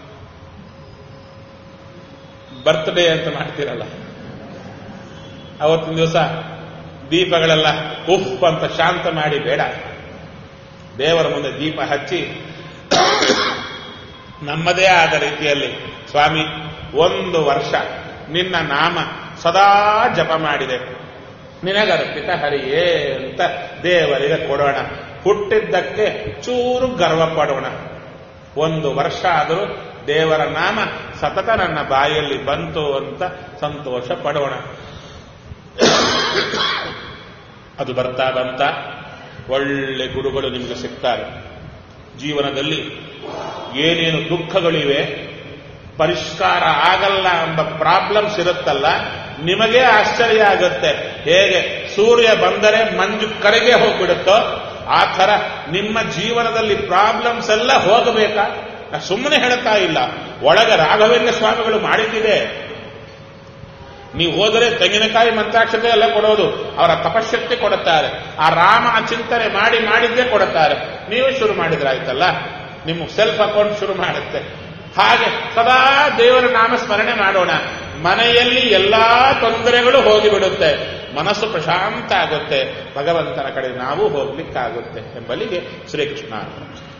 ಬರ್ತ್ಡೇ ಅಂತ ಮಾಡ್ತೀರಲ್ಲ ಅವತ್ತಿನ ದಿವಸ ದೀಪಗಳೆಲ್ಲ ಉಫ್ ಅಂತ ಶಾಂತ ಮಾಡಿ ಬೇಡ ದೇವರ ಮುಂದೆ ದೀಪ ಹಚ್ಚಿ ನಮ್ಮದೇ ಆದ ರೀತಿಯಲ್ಲಿ ಸ್ವಾಮಿ ಒಂದು ವರ್ಷ ನಿನ್ನ ನಾಮ ಸದಾ ಜಪ ಮಾಡಿದೆ ನಿನಗರ್ಪಿತ ಹರಿಯೇ ಅಂತ ದೇವರಿಗೆ ಕೊಡೋಣ ಹುಟ್ಟಿದ್ದಕ್ಕೆ ಚೂರು ಗರ್ವ ಪಡೋಣ ಒಂದು ವರ್ಷ ಆದರೂ ದೇವರ ನಾಮ ಸತತ ನನ್ನ ಬಾಯಲ್ಲಿ ಬಂತು ಅಂತ ಸಂತೋಷ ಪಡೋಣ ಅದು ಬರ್ತಾ ಬಂತ ಒಳ್ಳೆ ಗುರುಗಳು ನಿಮಗೆ ಸಿಗ್ತಾರೆ ಜೀವನದಲ್ಲಿ ಏನೇನು ದುಃಖಗಳಿವೆ ಪರಿಷ್ಕಾರ ಆಗಲ್ಲ ಎಂಬ ಪ್ರಾಬ್ಲಮ್ಸ್ ಇರುತ್ತಲ್ಲ ನಿಮಗೆ ಆಶ್ಚರ್ಯ ಆಗುತ್ತೆ ಹೇಗೆ ಸೂರ್ಯ ಬಂದರೆ ಮಂಜು ಕರೆಗೆ ಹೋಗ್ಬಿಡುತ್ತೋ ಆ ಥರ ನಿಮ್ಮ ಜೀವನದಲ್ಲಿ ಪ್ರಾಬ್ಲಮ್ಸ್ ಎಲ್ಲ ಹೋಗಬೇಕಾ ನಾ ಸುಮ್ಮನೆ ಹೇಳ್ತಾ ಇಲ್ಲ ಒಳಗೆ ರಾಘವೇಂದ್ರ ಸ್ವಾಮಿಗಳು ಮಾಡಿದ್ದಿದೆ ನೀವು ಹೋದರೆ ತೆಂಗಿನಕಾಯಿ ಮಂತ್ರಾಕ್ಷತೆ ಎಲ್ಲ ಕೊಡೋದು ಅವರ ತಪಶಕ್ತಿ ಕೊಡುತ್ತಾರೆ ಆ ರಾಮ ಚಿಂತನೆ ಮಾಡಿ ಮಾಡಿದ್ದೇ ಕೊಡುತ್ತಾರೆ ನೀವು ಶುರು ಮಾಡಿದ್ರಾಯ್ತಲ್ಲ ನಿಮ್ಮ ಸೆಲ್ಫ್ ಅಕೌಂಟ್ ಶುರು ಮಾಡುತ್ತೆ ಹಾಗೆ ಸದಾ ದೇವರ ನಾಮ ಸ್ಮರಣೆ ಮಾಡೋಣ ಮನೆಯಲ್ಲಿ ಎಲ್ಲಾ ತೊಂದರೆಗಳು ಹೋಗಿಬಿಡುತ್ತೆ ಮನಸ್ಸು ಪ್ರಶಾಂತ ಆಗುತ್ತೆ ಭಗವಂತನ ಕಡೆ ನಾವು ಹೋಗ್ಲಿಕ್ಕಾಗುತ್ತೆ ಎಂಬಲ್ಲಿಗೆ ಶ್ರೀಕೃಷ್ಣ